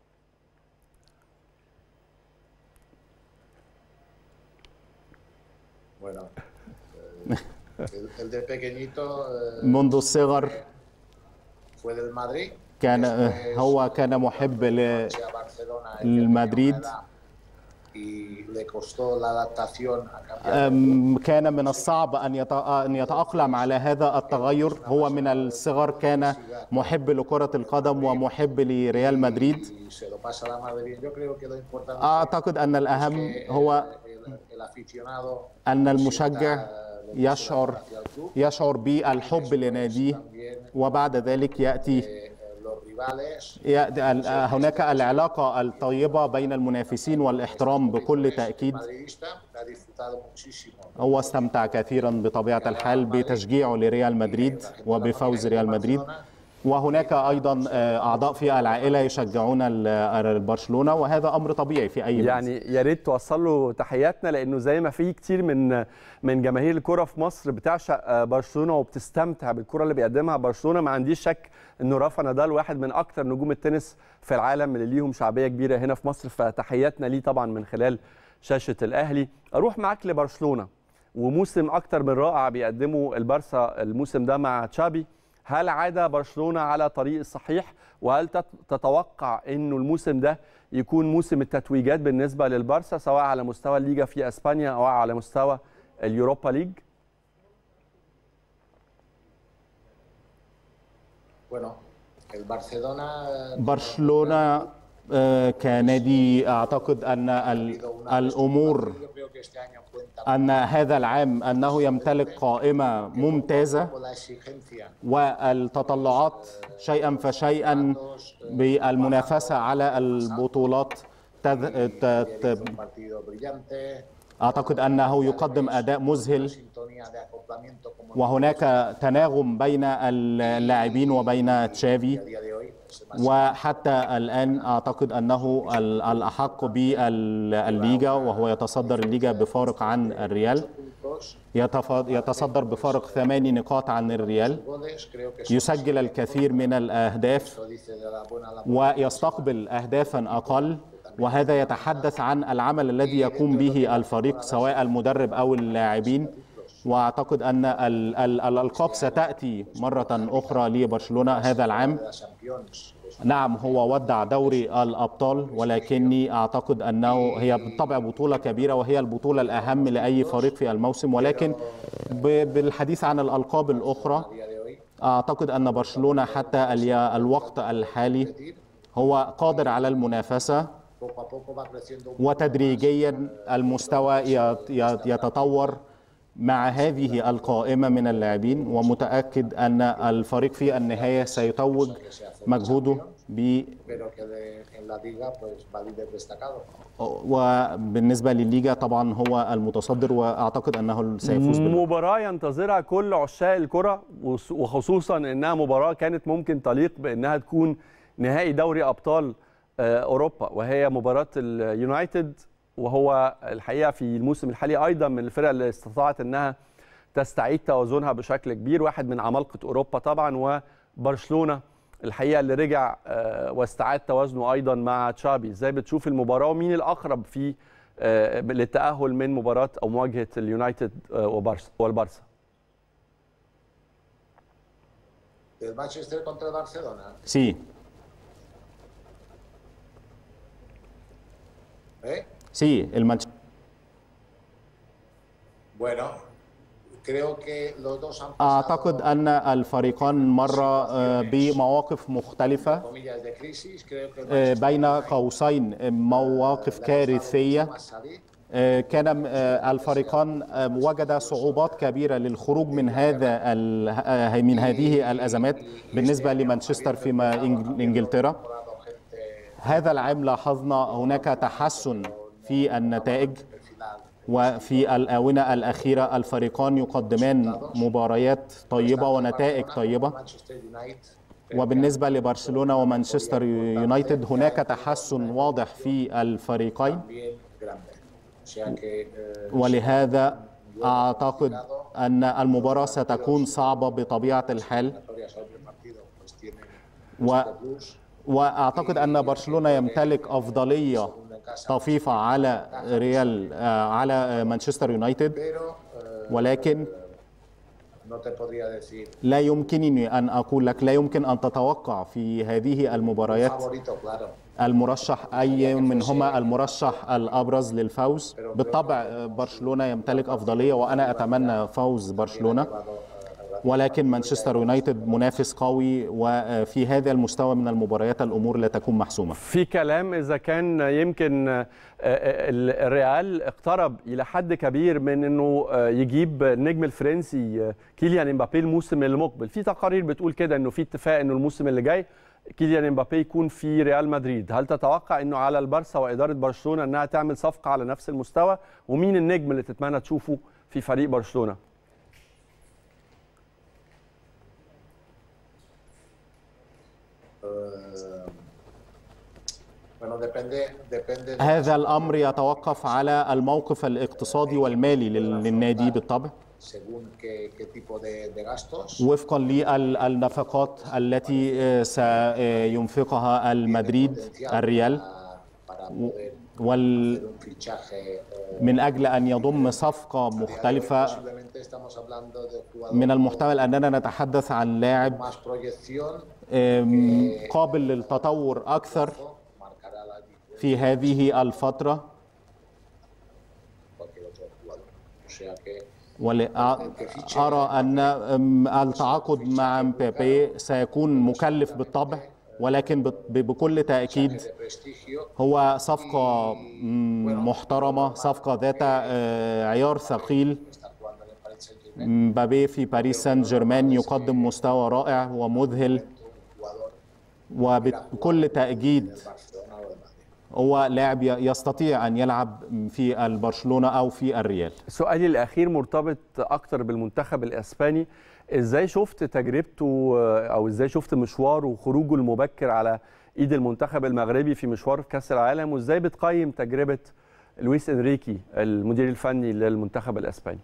bueno eh, el, el de pequeñito eh, منذ الصغر fue del Madrid كان Después, هو كان محب ل... fue a Barcelona el Madrid. y le costó la adaptación a cambiar أم، كان من الصعب أن يت- أن يتأقلم على هذا التغير هو من الصغر كان محب لكرة القدم ومحب لريال مدريد y se lo pasa la madre bien yo creo que lo importante أعتقد أن الأهم es que هو el, el aficionado أن المشجع sienta lo que يشعر hacia el club يشعر بالحب لناديه وبعد ذلك يأتي eh, los rivales يأتي ال- هناك العلاقة الطيبة بين المنافسين والاحترام بكل تأكيد madridista ha disfrutado muchísimo هو استمتع كثيرا بطبيعة الحال بتشجيعه لريال مدريد وبفوز ريال مدريد وهناك أيضا آه، أعضاء في العائلة يشجعون ال- برشلونة وهذا أمر طبيعي في أي منزل. يعني يا ريت توصل له تحياتنا لانه زي ما في كتير من من جماهير الكره في مصر بتعشق آه، برشلونه وبتستمتع بالكره اللي بيقدمها برشلونه ما عنديش شك انه رافا نادال واحد من اكتر نجوم التنس في العالم اللي ليهم شعبيه كبيره هنا في مصر فتحياتنا ليه طبعا من خلال شاشه الاهلي اروح معاك لبرشلونه وموسم اكتر من رائع بيقدمه البارسا الموسم ده مع تشابي هل عاد برشلونه على طريق الصحيح وهل تت- تتوقع انه الموسم ده يكون موسم التتويجات بالنسبه للبارسا سواء على مستوى الليجا في اسبانيا او على مستوى اليوروبا ليج bueno el Barcelona برشلونة آه، كنادي اعتقد ان ال- الامور Yo creo que este año cuenta ان هذا العام انه يمتلك قائمه ممتازه con la exigencia والتطلعات شيئا فشيئا بالمنافسه على البطولات تذ... ت... ت... un partido brillante, اعتقد انه يقدم اداء مذهل sintonía de acoplamiento como وهناك تناغم بين اللاعبين وبين تشافي a día de hoy es más وحتى الآن أعتقد أنه ال- الأحق بالليجا وهو يتصدر الليجا بفارق عن الريال puntos, يتف- يتصدر بفارق ثماني نقاط عن الريال goles, creo que son يسجل الكثير من الأهداف eso dice de la buena labor ويستقبل أهدافا أقل وهذا يتحدث عن العمل الذي يقوم به الفريق سواء المدرب أو اللاعبين وأعتقد أن ال- ال- الألقاب ستأتي مرة أخرى لبرشلونة هذا العام de la Champions. Es نعم هو ودع دوري الأبطال ولكني أعتقد أنه هي بالطبع بطولة كبيرة وهي البطولة الأهم لأي فريق في الموسم ولكن ب- بالحديث عن الألقاب الأخرى a día de hoy أعتقد أن برشلونة حتى ال- الوقت الحالي هو قادر على المنافسة poco a poco va creciendo un وتدريجيا المستوى يت- يت- يتطور مع هذه القائمة من اللاعبين ومتأكد أن الفريق في النهاية سيتوج مجهوده ب pero que de- en la liga pues va líder destacado. وبالنسبة للليجا طبعا هو المتصدر وأعتقد أنه سيفوز باللقب مباراة ينتظرها كل عشاق الكرة وس- وخصوصا انها مباراة كانت ممكن تليق بانها تكون نهائي دوري ابطال آه، اوروبا وهي مباراة اليونايتد وهو الحقيقة في الموسم الحالي ايضا من الفرق اللي استطاعت انها تستعيد توازنها بشكل كبير واحد من عمالقة اوروبا طبعا وبرشلونة الحقيقة اللي رجع آه، واستعاد توازنه ايضا مع تشابي ازاي بتشوف المباراة ومين الاقرب في آه، للتأهل من مباراة أو مواجهة اليونايتد آه، وبارسا والبارسا Del Manchester contra el Barcelona. سي ¿eh? سي المانشستر Bueno, creo que los dos han pasado أعتقد أن الفريقان مر آه، بمواقف مختلفة comillas de crisis. Creo que el آه، Manchester بين United قوسين آه، مواقف le ha costado كارثية mucho más salir. آه، كان آه، الفريقان آه، وجد صعوبات كبيرة للخروج من هذا ال- آه، من هذه الأزمات بالنسبة لمانشستر في ما- إنج- إنجلترا Incorporado gente هذا العام لاحظنا هناك تحسن في النتائج final. وفي الآونة الأخيرة الفريقان يقدمان مباريات طيبة ونتائج طيبة Manchester United وبالنسبة لبرشلونة ومانشستر يونايتد هناك تحسن واضح في الفريقين también grande. O sea que eh, ولهذا أعتقد أن المباراة ستكون صعبة بطبيعة الحال eliminatorias a otro partido pues tienen و plus. واعتقد ان برشلونه يمتلك افضليه طفيفه على ريال آه، على مانشستر يونايتد Pero eh, ولكن no te podría decir لا يمكنني ان اقول لك لا يمكن ان تتوقع في هذه المباريات favorito, claro. المرشح اي منهما المرشح الابرز للفوز بالطبع آه، برشلونه يمتلك افضليه وانا اتمنى فوز برشلونه ولكن مانشستر يونايتد منافس قوي وفي هذا المستوى من المباريات الامور لا تكون محسومه في كلام إذا كان يمكن آه، آه، الريال اقترب إلى حد كبير من أنه آه، يجيب النجم الفرنسي آه، كيليان امبابي الموسم المقبل في تقارير بتقول كده أنه في اتفاق أنه الموسم اللي جاي كيليان امبابي يكون في ريال مدريد هل تتوقع أنه على البارسا وإدارة برشلونة أنها تعمل صفقة على نفس المستوى ومين النجم اللي تتمنى تشوفه في فريق برشلونة Eh, bueno, depende, depende de هذا الامر يتوقف على الموقف الاقتصادي والمالي لل- للنادي بالطبع según qué, qué tipo de, de gastos. وفقا للنفقات التي آه، سينفقها المدريد الريال para, para poder وال hacer un fichaje. eh, من اجل ان يضم صفقه مختلفه posiblemente estamos hablando de jugador من المحتمل اننا نتحدث عن لاعب más proyección, آم، قابل للتطور اكثر marcará la diferencia في هذه الفتره cualquier otro jugador. O sea que وأرى أن أم، التعاقد مع مبابي سيكون مكلف بالطبع ولكن ب- بكل تأكيد de prestigio هو صفقة مم، محترمة صفقة ذات آه، عيار ثقيل está jugando en el Paris Saint-Germain, مبابي في باريس سان جيرمان يقدم مستوى رائع ومذهل un jugador وبكل تأكيد del Barcelona o del Madrid. هو لاعب ي- يستطيع أن يلعب في البرشلونة أو في الريال سؤالي الاخير مرتبط اكتر بالمنتخب الاسباني ازاي شفت تجربته آه، او ازاي شفت مشواره وخروجه المبكر على ايد المنتخب المغربي في مشوار في كاس العالم وازاي بتقيم تجربه لويس انريكي المدير الفني للمنتخب الاسباني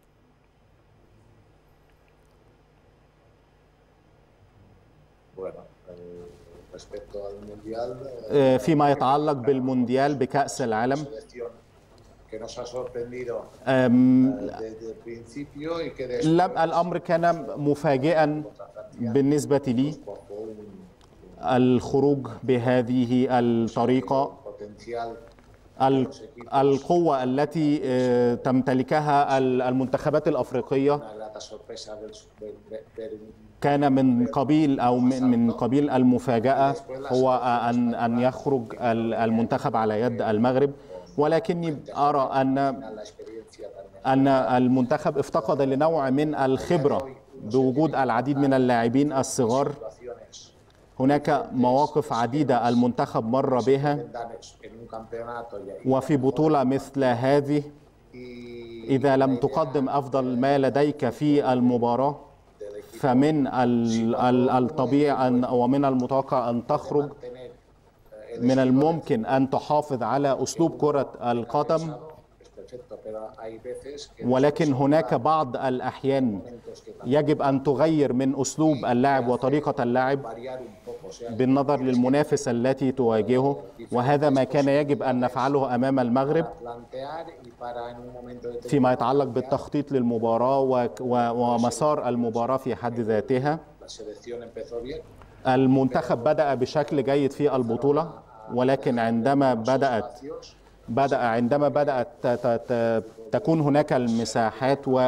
Bueno, eh, respecto al Mundial, eh, آه، فيما يتعلق بالمونديال بكأس العالم selección que nos ha sorprendido أم، eh, desde el principio y que después لم الأمر كان مفاجئا بالنسبة لي bajo un الخروج بهذه الطريقة potencial ال- القوة التي آه، تمتلكها ال- المنتخبات الأفريقية una grata sorpresa ver, ver- ver- ver un- كان من قبيل أو من من قبيل المفاجأة هو أن أن يخرج ال- المنتخب على يد المغرب ولكني أرى أن la experiencia también. أن المنتخب افتقد لنوع من الخبرة بوجود العديد من اللاعبين الصغار situaciones هناك مواقف عديدة المنتخب مر بها dan ex- en un campeonato y, وفي بطولة مثل هذه y إذا لم تقدم أفضل ما لديك في المباراة فمن ال- ال- الطبيعي أن ومن المتوقع أن تخرج tener من الممكن أن تحافظ على أسلوب كرة القدم es perfecto, pero hay veces que ولكن هناك بعض الأحيان momentos que يجب أن تغير من أسلوب اللاعب وطريقة اللعب variar un poco, o sea, بالنظر للمنافس التي تواجهه وهذا ما كان يجب أن نفعله أمام المغرب plantear y para en un momento determinado فيما يتعلق بالتخطيط للمباراة و- و- ومسار المباراة في حد ذاتها la selección empezó bien, المنتخب بدأ بشكل جيد في البطولة ولكن عندما بدأت espacios, بدأ عندما بدأت ت- ت- ت- تكون هناك المساحات و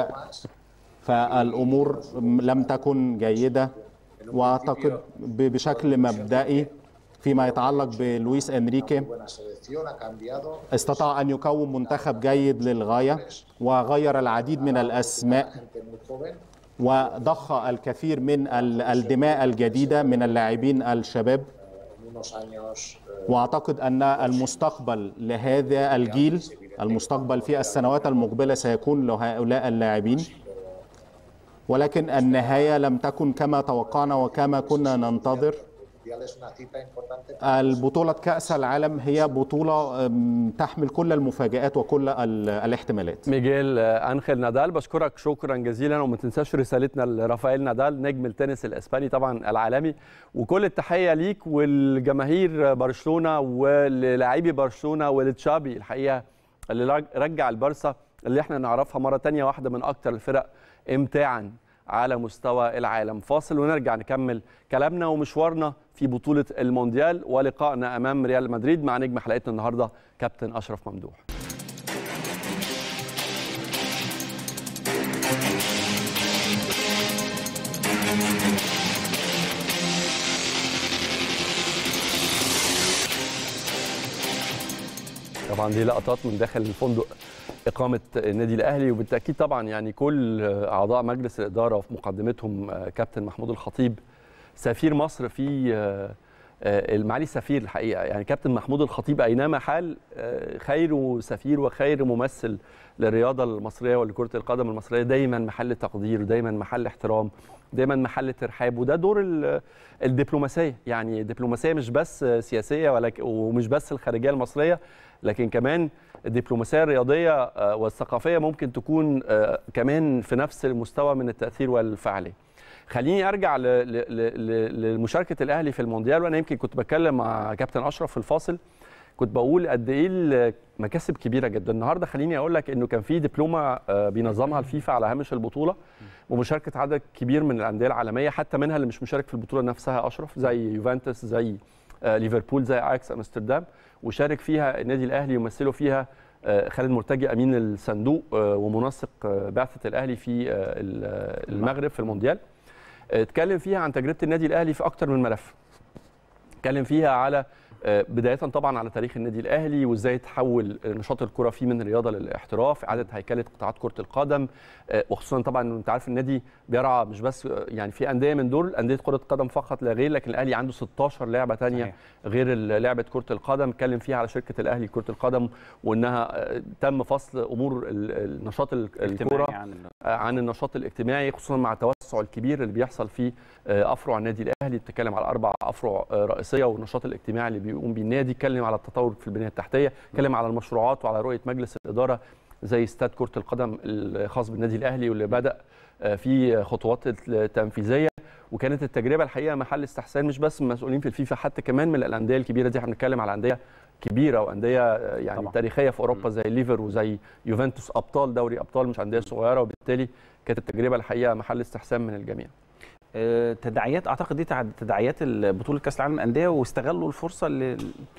فالأمور لم تكن جيدة وأعتقد ب- بشكل مبدئي فيما يتعلق بلويس انريكي buena selección, ha cambiado, استطاع أن يكون منتخب جيد للغاية وغير العديد من الأسماء gente muy joven, وضخ الكثير من ال- الدماء الجديدة من اللاعبين الشباب en unos años eh, واعتقد ان المستقبل لهذا الجيل المستقبل في السنوات المقبله سيكون لهؤلاء اللاعبين ولكن النهايه لم تكن كما توقعنا وكما كنا ننتظر Mundial es una cita importante البطولة كأس العالم هي بطولة أم، تحمل كل المفاجآت وكل ال- الاحتمالات ميجيل آه، انخيل نادال بشكرك شكرا جزيلا وما تنساش رسالتنا لرافائيل نادال نجم التنس الاسباني طبعا العالمي وكل التحيه ليك والجماهير برشلونه وللاعبي برشلونه ولتشابي الحقيقه اللي رج- رجع البارسا اللي احنا نعرفها مره تانية واحده من اكتر الفرق امتاعا على مستوى العالم فاصل ونرجع نكمل كلامنا ومشوارنا في بطوله المونديال ولقائنا امام ريال مدريد مع نجم حلقتنا النهارده كابتن اشرف ممدوح طبعا دي لقطات من داخل الفندق إقامة النادي الأهلي وبالتأكيد طبعا يعني كل أعضاء مجلس الإدارة وفي مقدمتهم آه، كابتن محمود الخطيب سفير مصر في آه، آه، المعالي السفير الحقيقة يعني كابتن محمود الخطيب أينما حال آه، خير سفير وخير ممثل للرياضة المصرية ولكرة القدم المصرية دايما محل تقدير ودايما محل احترام دايما محل ترحاب وده دور ال- الدبلوماسية يعني الدبلوماسية مش بس سياسية ولكن ومش بس الخارجية المصرية لكن كمان الدبلوماسيه الرياضيه آه، والثقافيه ممكن تكون آه، كمان في نفس المستوى من التاثير والفعاليه. خليني ارجع ل- ل- ل- لمشاركه الاهلي في المونديال وانا يمكن كنت بتكلم مع كابتن اشرف في الفاصل كنت بقول قد ايه المكاسب كبيره جدا النهارده خليني اقول لك انه كان في دبلومه آه، بينظمها الفيفا على هامش البطوله ومشاركه عدد كبير من الانديه العالميه حتى منها اللي مش مشارك في البطوله نفسها اشرف زي يوفنتوس زي آه، ليفربول زي اياكس امستردام وشارك فيها النادي الاهلي يمثله فيها آه، خالد مرتجي امين الصندوق آه، ومنسق آه، بعثه الاهلي في آه، ال- المغرب في المونديال آه، اتكلم فيها عن تجربه النادي الاهلي في اكتر من ملف اتكلم فيها على آه، بدايه طبعا على تاريخ النادي الاهلي وازاي تحول نشاط الكره فيه من رياضه للاحتراف اعاده هيكله قطاعات كره القدم آه، وخصوصا طبعا إنه انت عارف النادي بيرعى مش بس آه، يعني في انديه من دول انديه كره قدم فقط لا غير لكن الاهلي عنده 16 لعبه ثانيه صحيح. غير ال- لعبه كره القدم اتكلم فيها على شركه الاهلي لكره القدم وانها آه، تم فصل امور ال- النشاط ال- اجتماعي الكره عن ال- عن النشاط الاجتماعي خصوصا مع التوسع الكبير اللي بيحصل في آه، افرع النادي الاهلي بتتكلم على اربع افرع آه، رئيسيه والنشاط الاجتماعي اللي بيقوم بيه النادي اتكلم على التطور في البنيه التحتيه اتكلم على المشروعات وعلى رؤيه مجلس الاداره زي استاد كره القدم الخاص بالنادي الاهلي واللي بدا آه، في خطوات التنفيذيه وكانت التجربه الحقيقه محل استحسان مش بس من المسؤولين في الفيفا حتى كمان من الانديه الكبيره دي احنا بنتكلم على انديه كبيره وانديه آه، يعني طبعاً. طبعا. تاريخيه في اوروبا زي ليفر وزي يوفنتوس ابطال دوري ابطال مش انديه صغيره وبالتالي كانت التجربه الحقيقه محل استحسان من الجميع آه، تداعيات اعتقد دي تع- تداعيات ال- بطوله كاس العالم للانديه واستغلوا الفرصه لل-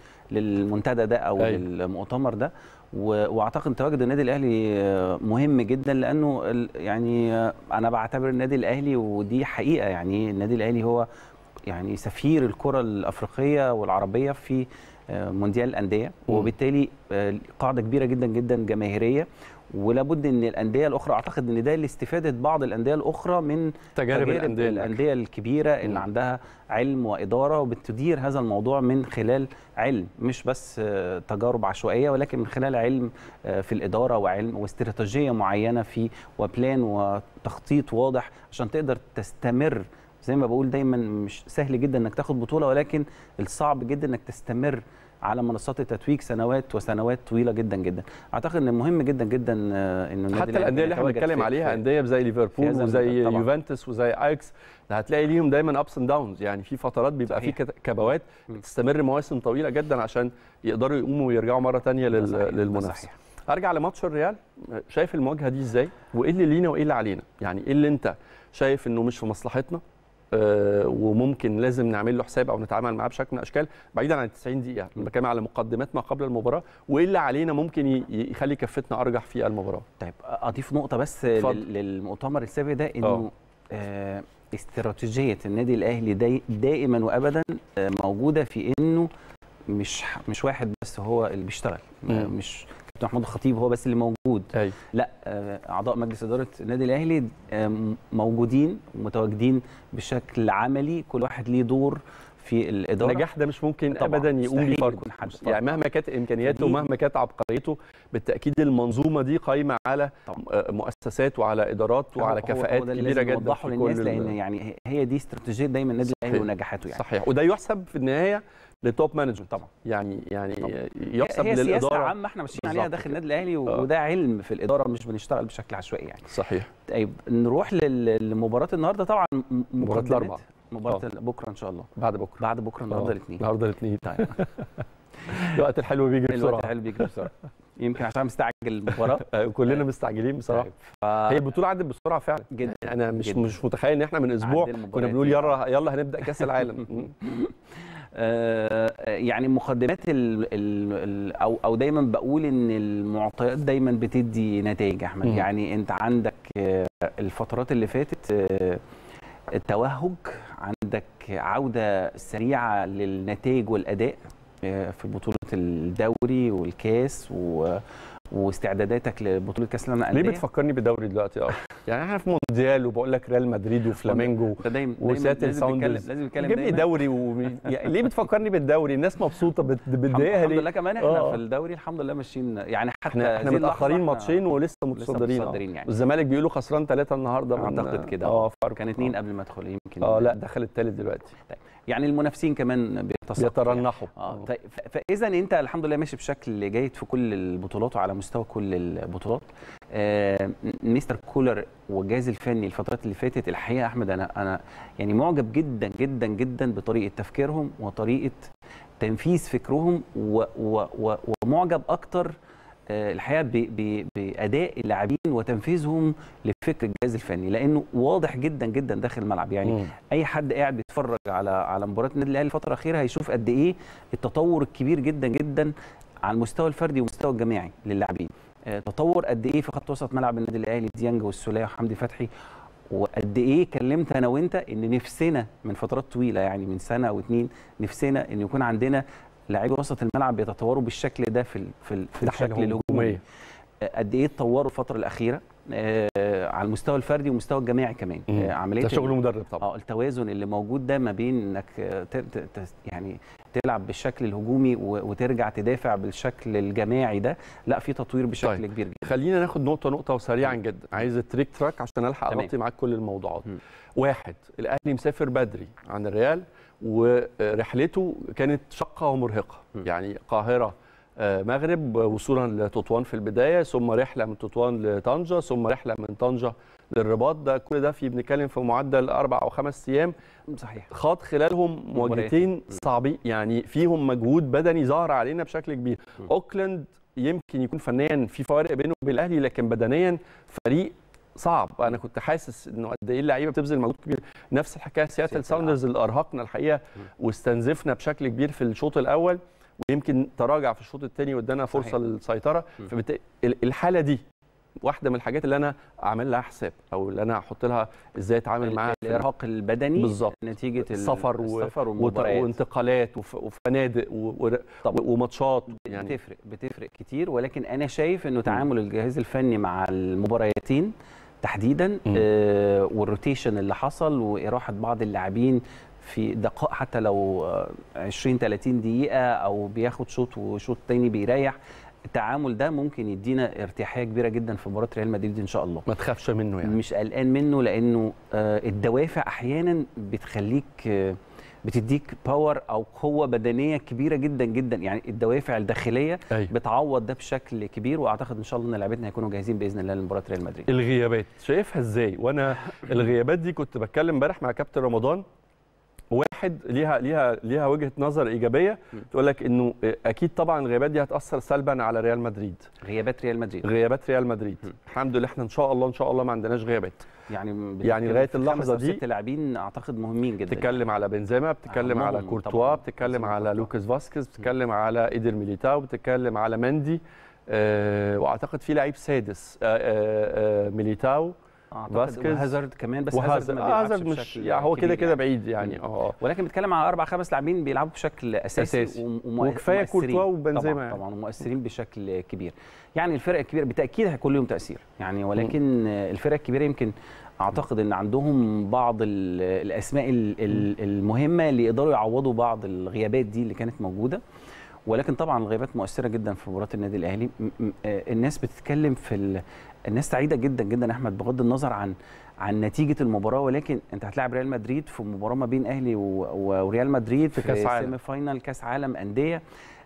للمنتدى ده او أيوة. للمؤتمر ده و- واعتقد تواجد النادي الاهلي آه، مهم جدا لانه ال- يعني آه، انا بعتبر النادي الاهلي ودي حقيقه يعني النادي الاهلي هو يعني سفير الكره الافريقيه والعربيه في آه، مونديال الانديه مم. وبالتالي آه، قاعده كبيره جدا جدا جماهيريه ولابد ان الانديه الاخرى اعتقد ان ده لاستفاده بعض الانديه الاخرى من تجارب الانديه الناجحة. الانديه الكبيره اللي مم. عندها علم واداره وبتدير هذا الموضوع من خلال علم مش بس آه، تجارب عشوائيه ولكن من خلال علم آه، في الاداره وعلم واستراتيجيه معينه في وبلان وتخطيط واضح عشان تقدر تستمر زي ما بقول دايما مش سهل جدا انك تاخد بطوله ولكن الصعب جدا انك تستمر على منصات التتويج سنوات وسنوات طويله جدا جدا اعتقد ان مهم جدا جدا آه، انه النادي حتى الأهلي الانديه اللي احنا يتواجد بنتكلم في- عليها في- انديه زي ليفربول هذا وزي المنتدى طبعاً. يوفنتوس وزي اياكس ده هتلاقي ليهم دايما ابس اند داونز يعني في فترات بيبقى في صحيح. كت- كبوات مم. بتستمر مواسم طويله جدا عشان يقدروا يقوموا ويرجعوا مره تانية ده لل- صحيح، ده للمنافسه صحيح. ارجع لماتش الريال شايف المواجهه دي ازاي وايه اللي لينا وايه اللي علينا يعني ايه اللي انت شايف انه مش في مصلحتنا آه، وممكن لازم نعمل له حساب او نتعامل معاه بشكل من الاشكال بعيدا عن ال 90 دقيقه م. بتكلم على مقدمات ما قبل المباراه وايه اللي علينا ممكن ي- يخلي كفتنا ارجح في المباراه طيب اضيف نقطه بس اتفضل. لل- للمؤتمر السابق ده آه. انه آه استراتيجيه النادي الاهلي داي دائما وابدا آه موجوده في انه مش مش واحد بس هو اللي بيشتغل آه مم. مش كابتن محمود الخطيب هو بس اللي موجود ايوه لا آه، اعضاء مجلس اداره النادي الاهلي آه، م- موجودين ومتواجدين بشكل عملي كل واحد ليه دور في الاداره النجاح ده مش ممكن طبعاً، ابدا يقوم مستحيل بيه فرد يكون حد فرد. يعني مهما كانت امكانياته فدي- ومهما كانت عبقريته بالتاكيد المنظومه دي قايمه على طبعاً. آه، مؤسسات وعلى ادارات وعلى هو- هو كفاءات ده اللي كبيره لازم جدا نوضحه في للناس كل لان ال- يعني هي دي استراتيجيه دايما النادي الاهلي صحيح. ونجاحاته يعني صحيح وده يحسب في النهايه للتوب مانجمنت طبعا يعني يعني طبعاً. يحسب هي سياسه للاداره عامه احنا ماشيين عليها بالظبط داخل كده. النادي الاهلي و- آه. وده علم في الاداره مش بنشتغل بشكل عشوائي يعني صحيح طيب نروح لل- لمباراه النهارده طبعا م- مباراة مقدمات. الأربعاء. مباراه آه. ال- بكره ان شاء الله بعد بكره بعد بكره النهارده آه، الاثنين النهارده الاثنين طيب الوقت الحلو بيجري الوقت بسرعه حلو بيجري بسرعه يمكن عشان مستعجل المباراه آه، كلنا مستعجلين بصراحه طيب، ف... هي البطوله عدت بسرعه فعلا جدا انا مش جدا. مش متخيل ان احنا من اسبوع عدينا كنا المباريات بنقول دي. يلا يلا هنبدا كاس العالم م. آه، يعني مقدمات ال ال ال او او دايما بقول ان المعطيات دايما بتدي نتائج يا احمد مم. يعني انت عندك آه، الفترات اللي فاتت آه، التوهج عندك عوده سريعه للنتائج والاداء آه، في بطوله الدوري والكاس و واستعداداتك لبطوله كاس العالم ليه للانديه بتفكرني بالدوري دلوقتي اه يعني احنا في مونديال وبقول لك ريال مدريد وفلامينجو انت دايما دايما وسياتل لازم نتكلم ساوندرز لازم نتكلم جيب لي دايما دوري و... يعني ليه بتفكرني بالدوري الناس مبسوطه بت- الحمد بتضايقها الحمد ليه لله كمان احنا آه. في الدوري الحمد لله ماشيين يعني حتى احنا احنا هذه اللحظة متاخرين احنا ماتشين ولسه متصدرين آه. متصدرين يعني. والزمالك بيقولوا خسران ثلاثه النهارده من- اعتقد كده اه فرق كان اتنين قبل ما ادخل يمكن اه لا دخل الثالث دلوقتي يعني المنافسين كمان بيتصدروا بيترنحوا اه طيب ف- فاذا انت الحمد لله ماشي بشكل جيد في كل البطولات وعلى مستوى كل البطولات آه مستر كولر والجهاز الفني الفترات اللي فاتت الحقيقه يا احمد انا انا يعني معجب جدا جدا جدا بطريقه تفكيرهم وطريقه تنفيذ فكرهم و و و ومعجب اكتر آه، الحقيقه ب- ب- باداء اللاعبين وتنفيذهم لفكر الجهاز الفني لانه واضح جدا جدا داخل الملعب يعني مم. اي حد قاعد بيتفرج على على مباراه النادي الاهلي الفتره الاخيره هيشوف قد ايه التطور الكبير جدا جدا على المستوى الفردي والمستوى الجماعي للاعبين آه، تطور قد ايه في خط وسط ملعب النادي الاهلي ديانج والسوليه وحمدي فتحي وقد ايه كلمت انا وانت ان نفسنا من فترات طويله يعني من سنه او اتنين نفسنا ان يكون عندنا لاعبي وسط الملعب بيتطوروا بالشكل ده في ال- في, ال- في ده حاجة الشكل الهجومي هجومية. قد ايه اتطوروا الفتره الاخيره آه، على المستوى الفردي والمستوى الجماعي كمان مم. آه، عمليه ده شغل ال- مدرب طبعا اه التوازن اللي موجود ده ما بين انك آه، ت- ت- ت- يعني تلعب بالشكل الهجومي و- وترجع تدافع بالشكل الجماعي ده لا في تطوير بشكل طيب. كبير جدا خلينا ناخد نقطة نقطة وسريعا جدا عايز التريك تراك عشان الحق تمام. اغطي معاك كل الموضوعات مم. واحد الاهلي مسافر بدري عن الريال ورحلته كانت شقة ومرهقة مم. يعني القاهرة آه، مغرب وصولا لتطوان في البداية ثم رحلة من تطوان لطنجة ثم رحلة من طنجة للرباط ده كل ده في بنتكلم في معدل أربع أو خمس أيام صحيح خاض خلالهم مواجهتين صعبين يعني فيهم مجهود بدني ظهر علينا بشكل كبير م. اوكلاند يمكن يكون فنيا في فوارق بينه وبين الاهلي لكن بدنيا فريق صعب انا كنت حاسس انه قد ايه اللعيبه بتبذل مجهود كبير نفس الحكايه سياتل سياتل ساوندرز اللي ارهقنا الحقيقه واستنزفنا بشكل كبير في الشوط الاول ويمكن تراجع في الشوط الثاني وادانا فرصه صحيح. للسيطره م. فبالتالي الحاله دي واحده من الحاجات اللي انا اعمل لها حساب او اللي انا احط لها ازاي اتعامل معاها في الارهاق البدني بالظبط. نتيجه ال- السفر و- السفر وت- والمباريات وانتقالات وف- وفنادق و- و- طبعاً. وماتشات يعني بتفرق بتفرق كتير ولكن انا شايف انه تعامل الجهاز الفني مع المباريتين تحديدا آه والروتيشن اللي حصل واراحه بعض اللاعبين في دقائق حتى لو آه، 20 30 دقيقه او بياخد شوط وشوط تاني بيريح التعامل ده ممكن يدينا ارتياحيه كبيره جدا في مباراه ريال مدريد ان شاء الله ما تخافش منه يعني مش قلقان منه لانه آه، الدوافع احيانا بتخليك آه، بتديك باور او قوه بدنيه كبيره جدا جدا يعني الدوافع الداخليه أيوة. بتعوض ده بشكل كبير واعتقد ان شاء الله ان لعيبتنا هيكونوا جاهزين باذن الله لمباراه ريال مدريد الغيابات شايفها ازاي وانا الغيابات دي كنت بتكلم امبارح مع كابتن رمضان واحد ليها ليها ليها وجهه نظر ايجابيه تقول لك انه اكيد طبعا الغيابات دي هتاثر سلبا على ريال مدريد غيابات ريال مدريد غيابات ريال مدريد الحمد لله احنا ان شاء الله ان شاء الله ما عندناش غيابات يعني يعني لغاية بتتكلم في اللحظة خمس أو دي ست لاعبين اعتقد مهمين جدا بتتكلم على بنزيما بتتكلم على أهمهم كورتوا طبعاً. بتتكلم بنزيما على وكورتوا. لوكاس فاسكيز بتتكلم على ايدر ميليتاو بتتكلم على مندي آه واعتقد في لعيب سادس آه آه آه ميليتاو اعتقد فاسكيز وهازارد كمان بس وهازارد هازارد ما آه، بيلعبش هازارد مش بشكل يعني هو كده كبير كده يعني. بعيد يعني مم. اه ولكن بنتكلم على اربع خمس لاعبين بيلعبوا بشكل اساسي, أساسي. وم- وم- وكفاية مؤثرين. كورتوا وبنزيما طبعا يعني. طبعا ومؤثرين بشكل كبير يعني الفرق الكبيره بالتاكيد هيكون لهم تاثير يعني ولكن الفرق الكبيره يمكن اعتقد ان عندهم بعض ال- الاسماء ال- ال- المهمه اللي يقدروا يعوضوا بعض الغيابات دي اللي كانت موجوده ولكن طبعا الغيابات مؤثره جدا في مباراه النادي الاهلي م- م- آه، الناس بتتكلم في ال... الناس سعيده جدا جدا يا احمد بغض النظر عن عن نتيجه المباراه ولكن انت هتلاعب ريال مدريد في مباراه ما بين اهلي و... و- وريال مدريد في كأس عالم. سيمي فاينال كاس عالم انديه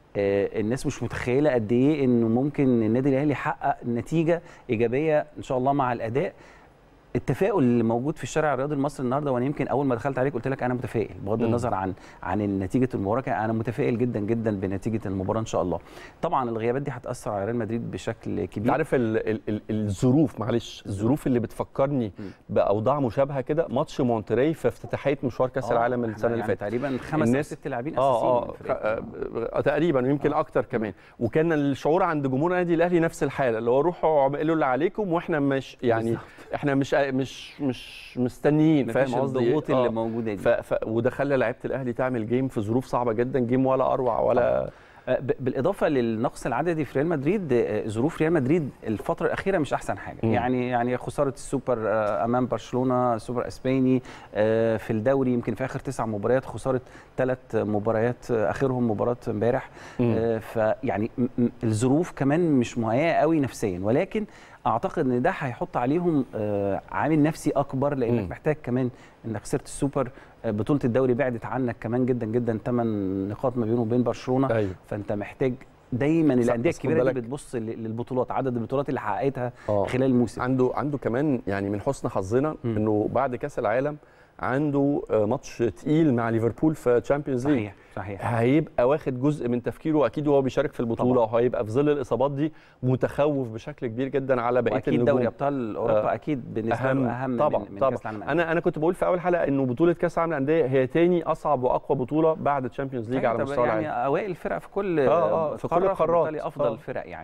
آه، الناس مش متخيله قد ايه انه ممكن النادي الاهلي يحقق نتيجه ايجابيه ان شاء الله مع الاداء التفاؤل اللي موجود في الشارع الرياضي المصري النهارده وانا يمكن اول ما دخلت عليك قلت لك انا متفائل بغض مم. النظر عن عن نتيجه المباراه كان انا متفائل جدا جدا بنتيجه المباراه ان شاء الله طبعا الغيابات دي هتاثر على ريال مدريد بشكل انت كبير عارف ال ال ال الظروف معلش الظروف اللي بتفكرني باوضاع مشابهه كده ماتش مونتري في افتتاحيه مشوار كاس آه، العالم إحنا السنه اللي يعني فاتت تقريبا خمس او الناس- ست لاعبين اه اه اساسيين خ- آه، آه، تقريبا ويمكن اكتر كمان وكان الشعور عند جمهور النادي الاهلي نفس الحاله اللي هو روحوا اعملوا اللي عليكم واحنا مش يعني بالظبط. احنا مش مش مش مستنيين مفيش فاهم قصدي إيه؟ الضغوط اللي آه. موجوده دي ف... ف... وده خلى لعيبه الاهلي تعمل جيم في ظروف صعبه جدا جيم ولا اروع ولا آه، ب- بالاضافه للنقص العددي في ريال مدريد آه، ظروف ريال مدريد الفتره الاخيره مش احسن حاجه مم. يعني يعني خساره السوبر آه، امام برشلونه سوبر اسباني آه، في الدوري يمكن في اخر تسع مباريات خساره ثلاث مباريات آه، اخرهم مباراه امبارح مم. آه، فيعني م- م- الظروف كمان مش مهيئه قوي نفسيا ولكن اعتقد ان ده هيحط عليهم آه، عامل نفسي اكبر لانك مم. محتاج كمان انك خسرت السوبر آه، بطوله الدوري بعدت عنك كمان جدا جدا 8 نقاط ما بينه وبين برشلونه ايوه فانت محتاج دايما بس- الانديه بس خد الكبيره دي بالك- بتبص لل- للبطولات عدد البطولات اللي حققتها اه خلال الموسم عنده عنده كمان يعني من حسن حظنا مم. انه بعد كاس العالم عنده آه، ماتش تقيل مع ليفربول في تشامبيونز ليج صحيح صحيح هيبقى واخد جزء من تفكيره اكيد وهو بيشارك في البطوله طبعاً. وهيبقى في ظل الاصابات دي متخوف بشكل كبير جدا على بقيه واكيد النجوم دوري ابطال اوروبا آه، اكيد بالنسبه له اهم طبعا من, من طبعا كاس العالم انا انا كنت بقول في اول حلقه انه بطوله كاس العالم للانديه هي تاني اصعب واقوى بطوله بعد الشامبيونز ليج أيوة، على طب مستوى يعني العالم اوائل الفرق في كل آه، آه، في كل قارة، القارات. فبالتالي افضل آه. الفرق يعني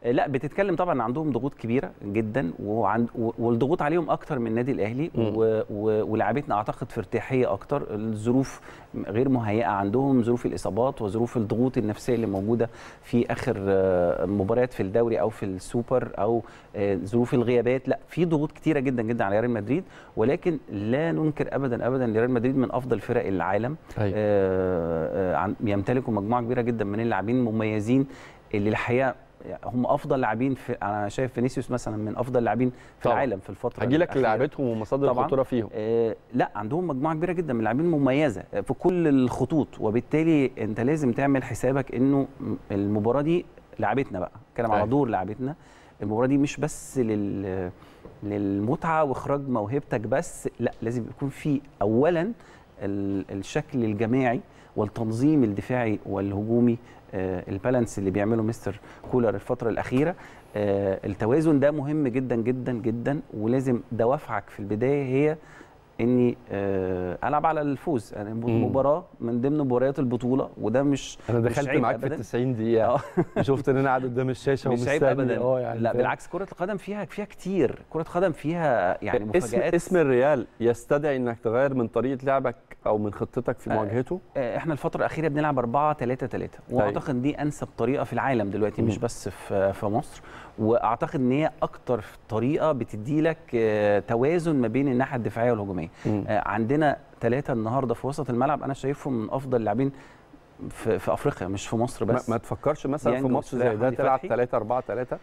آه، لا بتتكلم طبعا عندهم ضغوط كبيره جدا وعند و- والضغوط عليهم اكتر من النادي الاهلي و- و- ولاعبتنا اعتقد في ارتياحيه اكتر الظروف غير مهيئه عندهم ظروف الاصابات وظروف الضغوط النفسيه اللي موجوده في اخر آه، مباريات في الدوري او في السوبر او آه، ظروف الغيابات لا في ضغوط كتيره جدا جدا على ريال مدريد ولكن لا ننكر ابدا ابدا ان ريال مدريد من افضل فرق العالم أيوة. آه، آه، عن- يمتلكوا مجموعه كبيره جدا من اللاعبين المميزين اللي الحقيقه هم افضل لاعبين في انا شايف فينيسيوس مثلا من افضل لاعبين في طبعاً. العالم في الفتره هجي لك الأخيرة. لعبتهم ومصادر طبعاً. الخطوره فيهم آه لا عندهم مجموعه كبيره جدا من اللاعبين مميزه آه، في كل الخطوط وبالتالي انت لازم تعمل حسابك انه م- المباراه دي لعبتنا بقى اتكلم على أيوة. دور لعبتنا المباراه دي مش بس لل للمتعه واخراج موهبتك بس لا لازم يكون في اولا ال- الشكل الجماعي والتنظيم الدفاعي والهجومي آه، البالانس اللي بيعمله مستر كولر الفتره الاخيره آه، التوازن ده مهم جدا جدا جدا ولازم دوافعك في البدايه هي اني آه، العب على الفوز يعني مباراه من ضمن مباريات البطوله وده مش انا مش دخلت عيب معاك في أبداً. ال 90 دقيقه آه. شفت ان انا قاعد قدام الشاشه مش عيب ومستني ابدا اه يعني لا فاهم؟ بالعكس كره القدم فيها فيها كتير كره قدم فيها يعني اسم مفاجات اسم الريال يستدعي انك تغير من طريقه لعبك او من خطتك في آه، مواجهته آه، احنا الفترة الأخيرة بنلعب 4 3 3 واعتقد دي أنسب طريقة في العالم دلوقتي مش مم. بس في في مصر واعتقد ان هي اكتر طريقة بتدي لك آه، توازن ما بين الناحية الدفاعية والهجومية مم. آه، عندنا ثلاثة النهاردة في وسط الملعب أنا شايفهم من أفضل اللاعبين في, في أفريقيا مش في مصر ما, بس ما تفكرش مثلا في ديانج ماتش وسلاح زي ده حمدي تلعب فتحي. 3 4 3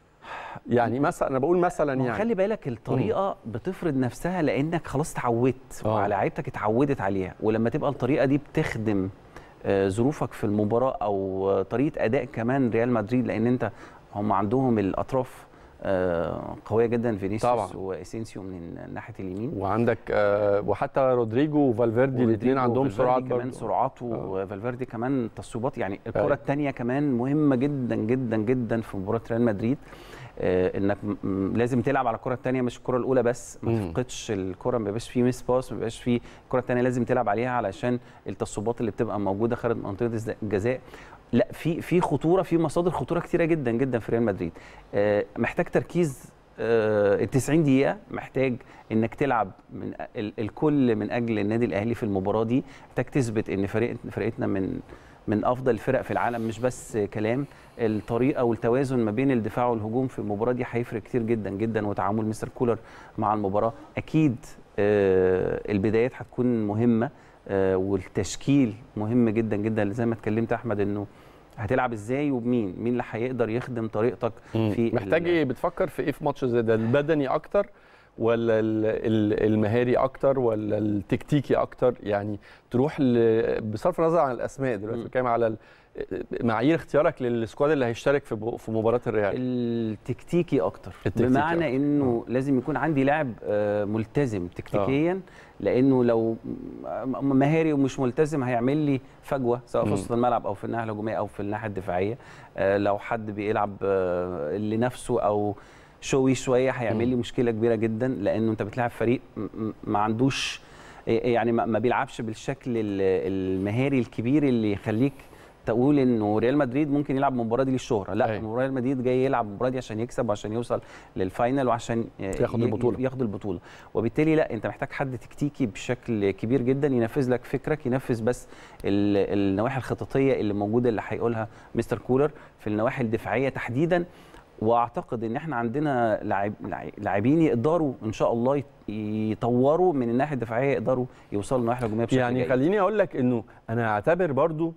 يعني مثلا انا بقول مثلا ما هو يعني خلي بالك الطريقه بتفرض نفسها لانك خلاص اتعودت آه. ولاعيبتك اتعودت عليها ولما تبقى الطريقه دي بتخدم آه، ظروفك في المباراه او آه، طريقه اداء كمان ريال مدريد لان انت هم عندهم الاطراف آه، قويه جدا فينيسيوس طبعا. واسينسيو من ناحيه اليمين وعندك آه وحتى رودريجو وفالفيردي الاثنين ورودريجو عندهم وفالفيردي سرعات كمان برضه سرعات آه. وفالفيردي كمان تصويبات يعني الكره أيوة. الثانيه كمان مهمه جدا جدا جدا في مباراه ريال مدريد آه انك م- م- لازم تلعب على الكره الثانيه مش الكره الاولى بس ما مم. تفقدش الكره ما يبقاش فيه ميس باس ما يبقاش فيه الكره الثانيه لازم تلعب عليها علشان التصويبات اللي بتبقى موجوده خارج منطقه الز- الجزاء لا في في خطوره في مصادر خطوره كتيره جدا جدا في ريال مدريد آه محتاج تركيز آه، ال 90 دقيقة محتاج انك تلعب من ال- الكل من اجل النادي الاهلي في المباراة دي محتاج تثبت ان فريق فرقتنا من من افضل الفرق في العالم مش بس كلام الطريقة والتوازن ما بين الدفاع والهجوم في المباراة دي هيفرق كتير جدا جدا وتعامل مستر كولر مع المباراة اكيد آه، البدايات هتكون مهمة آه، والتشكيل مهم جدا جدا زي ما اتكلمت احمد انه هتلعب ازاي وبمين مين اللي هيقدر يخدم طريقتك في محتاج ال- ايه بتفكر في ايه في ماتش زي ده البدني اكتر ولا ال- ال- المهاري اكتر ولا التكتيكي اكتر يعني تروح ل... بصرف النظر عن الاسماء دلوقتي مم. بتكلم على ال- معايير اختيارك للسكواد اللي هيشترك في ب- في مباراه الريال التكتيكي اكتر التكتيكي بمعنى أكتر. انه لازم يكون عندي لاعب آه، ملتزم تكتيكيا لانه لو م- مهاري ومش ملتزم هيعمل لي فجوه سواء في مم. وسط الملعب او في الناحيه الهجوميه او في الناحيه الدفاعيه آه، لو حد بيلعب آه، لنفسه او شوي شويه هيعمل لي مشكله كبيره جدا لانه انت بتلعب فريق م- م- ما عندوش يعني ما ما بيلعبش بالشكل ال- المهاري الكبير اللي يخليك تقول انه ريال مدريد ممكن يلعب المباراه دي للشهره لا أيوة. ريال مدريد جاي يلعب المباراه دي عشان يكسب وعشان يوصل للفاينل وعشان ياخد ي- البطولة. ياخد البطوله وبالتالي لا انت محتاج حد تكتيكي بشكل كبير جدا ينفذ لك فكرك ينفذ بس ال- النواحي الخططيه اللي موجوده اللي هيقولها مستر كولر في النواحي الدفاعيه تحديدا واعتقد ان احنا عندنا لاعب- لاعب- لاعبين يقدروا ان شاء الله يت- يطوروا من الناحيه الدفاعيه يقدروا يوصلوا للنواحي الهجوميه بشكل يعني جيد. خليني اقول لك انه انا اعتبر برضو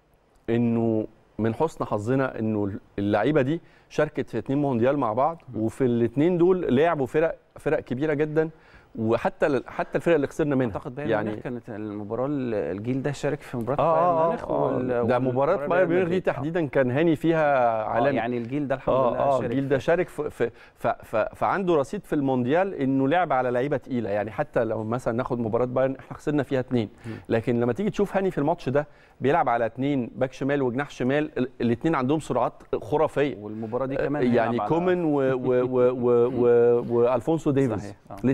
انه من حسن حظنا انه اللعيبه دي شاركت في اتنين مونديال مع بعض وفي الاثنين دول لعبوا فرق فرق كبيره جدا وحتى حتى الفرق اللي خسرنا منها اعتقد بايرن يعني ميونخ كانت المباراه الجيل ده شارك في مباراه اه بايرن اه, ميونخ آه, وال- آه ده وال- مباراه وبايرن بايرن ميونخ دي مدريد. آه. تحديدا كان هاني فيها آه عالمي يعني الجيل ده الحمد اه لله اه شارك الجيل ده في- شارك في, في ف ف فعنده رصيد في المونديال انه لعب على لعيبه تقيله يعني حتى لو مثلا ناخد مباراه بايرن احنا خسرنا فيها اثنين لكن لما تيجي تشوف هاني في الماتش ده بيلعب على اثنين باك شمال وجناح شمال الاثنين عندهم سرعات خرافيه والمباراه دي كمان يعني هيلعب على- كومن و و و و و والفونسو ديفيز صحيح، آه. الاثنين عندهم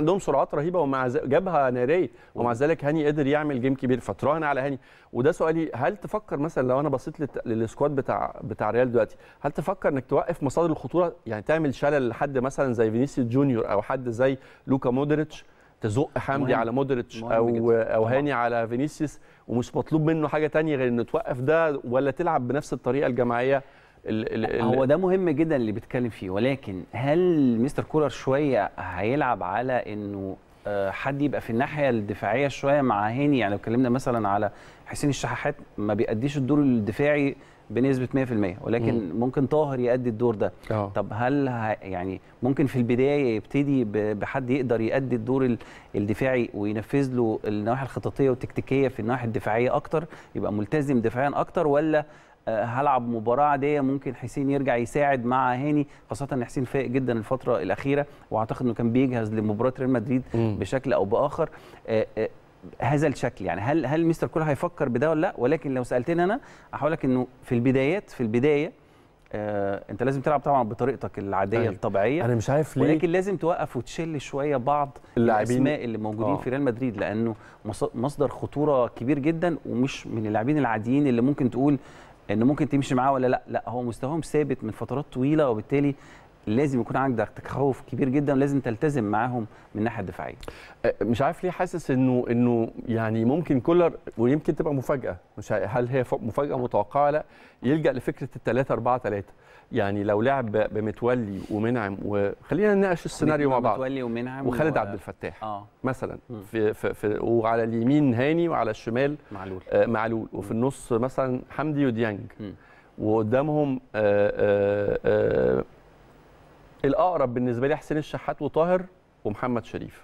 عندهم سرعات رهيبه ومع ذ- جابها ناريه ومع ذلك هاني قدر يعمل جيم كبير فتراهن على هاني وده سؤالي هل تفكر مثلا لو انا بصيت للت- للسكواد بتاع بتاع ريال دلوقتي هل تفكر انك توقف مصادر الخطوره يعني تعمل شلل لحد مثلا زي فينيسيوس جونيور او حد زي لوكا مودريتش تزق حمدي مهم. على مودريتش مهم او جداً. او طبعاً. هاني على فينيسيوس ومش مطلوب منه حاجه تانية غير انه توقف ده ولا تلعب بنفس الطريقه الجماعيه ال- ال- هو ال- ده مهم جدا اللي بيتكلم فيه ولكن هل مستر كولر شويه هيلعب على انه آه، حد يبقى في الناحيه الدفاعيه شويه مع هاني يعني لو اتكلمنا مثلا على حسين الشحات ما بيأديش الدور الدفاعي بنسبه 100% ولكن مم. ممكن طاهر يأدي الدور ده اه طب هل ه... يعني ممكن في البدايه يبتدي ب... بحد يقدر يأدي الدور ال- الدفاعي وينفذ له النواحي الخططيه والتكتيكيه في الناحيه الدفاعيه اكتر يبقى ملتزم دفاعيا اكتر ولا آه، هلعب مباراه عاديه ممكن حسين يرجع يساعد مع هاني خاصه ان حسين فايق جدا الفتره الاخيره واعتقد انه كان بيجهز لمباراه ريال مدريد مم. بشكل او باخر آه، آه، هذا الشكل يعني هل هل مستر كولر هيفكر بده ولا لا ولكن لو سالتني انا هقول لك انه في البدايات في البدايه آه انت لازم تلعب طبعا بطريقتك العاديه أيوة. أيوة. الطبيعيه انا مش عارف ليه ولكن لازم توقف وتشيل شويه بعض اللاعبين- الاسماء اللي موجودين آه. في ريال مدريد لانه مص- مصدر خطوره كبير جدا ومش من اللاعبين العاديين اللي ممكن تقول انه ممكن تمشي معاه ولا لا لا هو مستواهم ثابت من فترات طويله وبالتالي لازم يكون عندك تخوف كبير جدا ولازم تلتزم معاهم من الناحيه الدفاعيه مش عارف ليه حاسس انه انه يعني ممكن كولر ويمكن تبقى مفاجاه مش عارف هل هي ف- مفاجاه متوقعه لا يلجا لفكره الثلاثة أربعة ثلاثة يعني لو لعب ب- بمتولي ومنعم وخلينا نناقش السيناريو مع بعض متولي ومنعم وخالد و- عبد الفتاح اه مثلا مم. في, في, في وعلى اليمين هاني وعلى الشمال معلول آه، معلول وفي النص مثلا حمدي وديانج مم. وقدامهم آه، آه، آه، الاقرب بالنسبه لي حسين الشحات وطاهر ومحمد شريف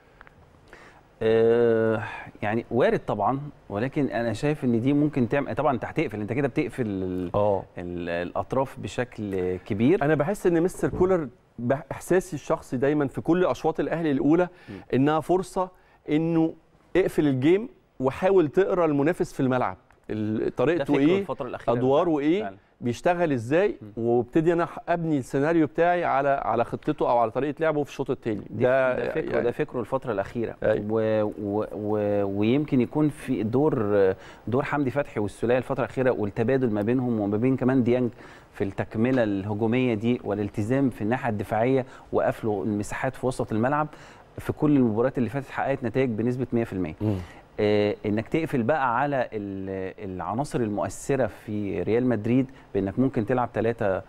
آه، يعني وارد طبعا ولكن انا شايف ان دي ممكن تعمل طبعا انت هتقفل انت كده بتقفل ال... اه ال- الاطراف بشكل كبير انا بحس ان مستر كولر باحساسي الشخصي دايما في كل اشواط الاهلي الاولى انها فرصه انه اقفل الجيم وحاول تقرا المنافس في الملعب ال- ده طريقته فكره ايه الفتره الاخيره ادواره فعلاً. ايه فعلاً. بيشتغل ازاي وابتدي انا ابني السيناريو بتاعي على على خطته او على طريقه لعبه في الشوط الثاني ده ده فكره ده فكره الفتره الاخيره أيوة. و و و ويمكن يكون في دور دور حمدي فتحي والسوليه الفتره الاخيره والتبادل ما بينهم وما بين كمان ديانج في التكمله الهجوميه دي والالتزام في الناحيه الدفاعيه وقفله المساحات في وسط الملعب في كل المباريات اللي فاتت حققت نتائج بنسبه 100% مم. آه، انك تقفل بقى على ال- العناصر المؤثره في ريال مدريد بانك ممكن تلعب ثلاثه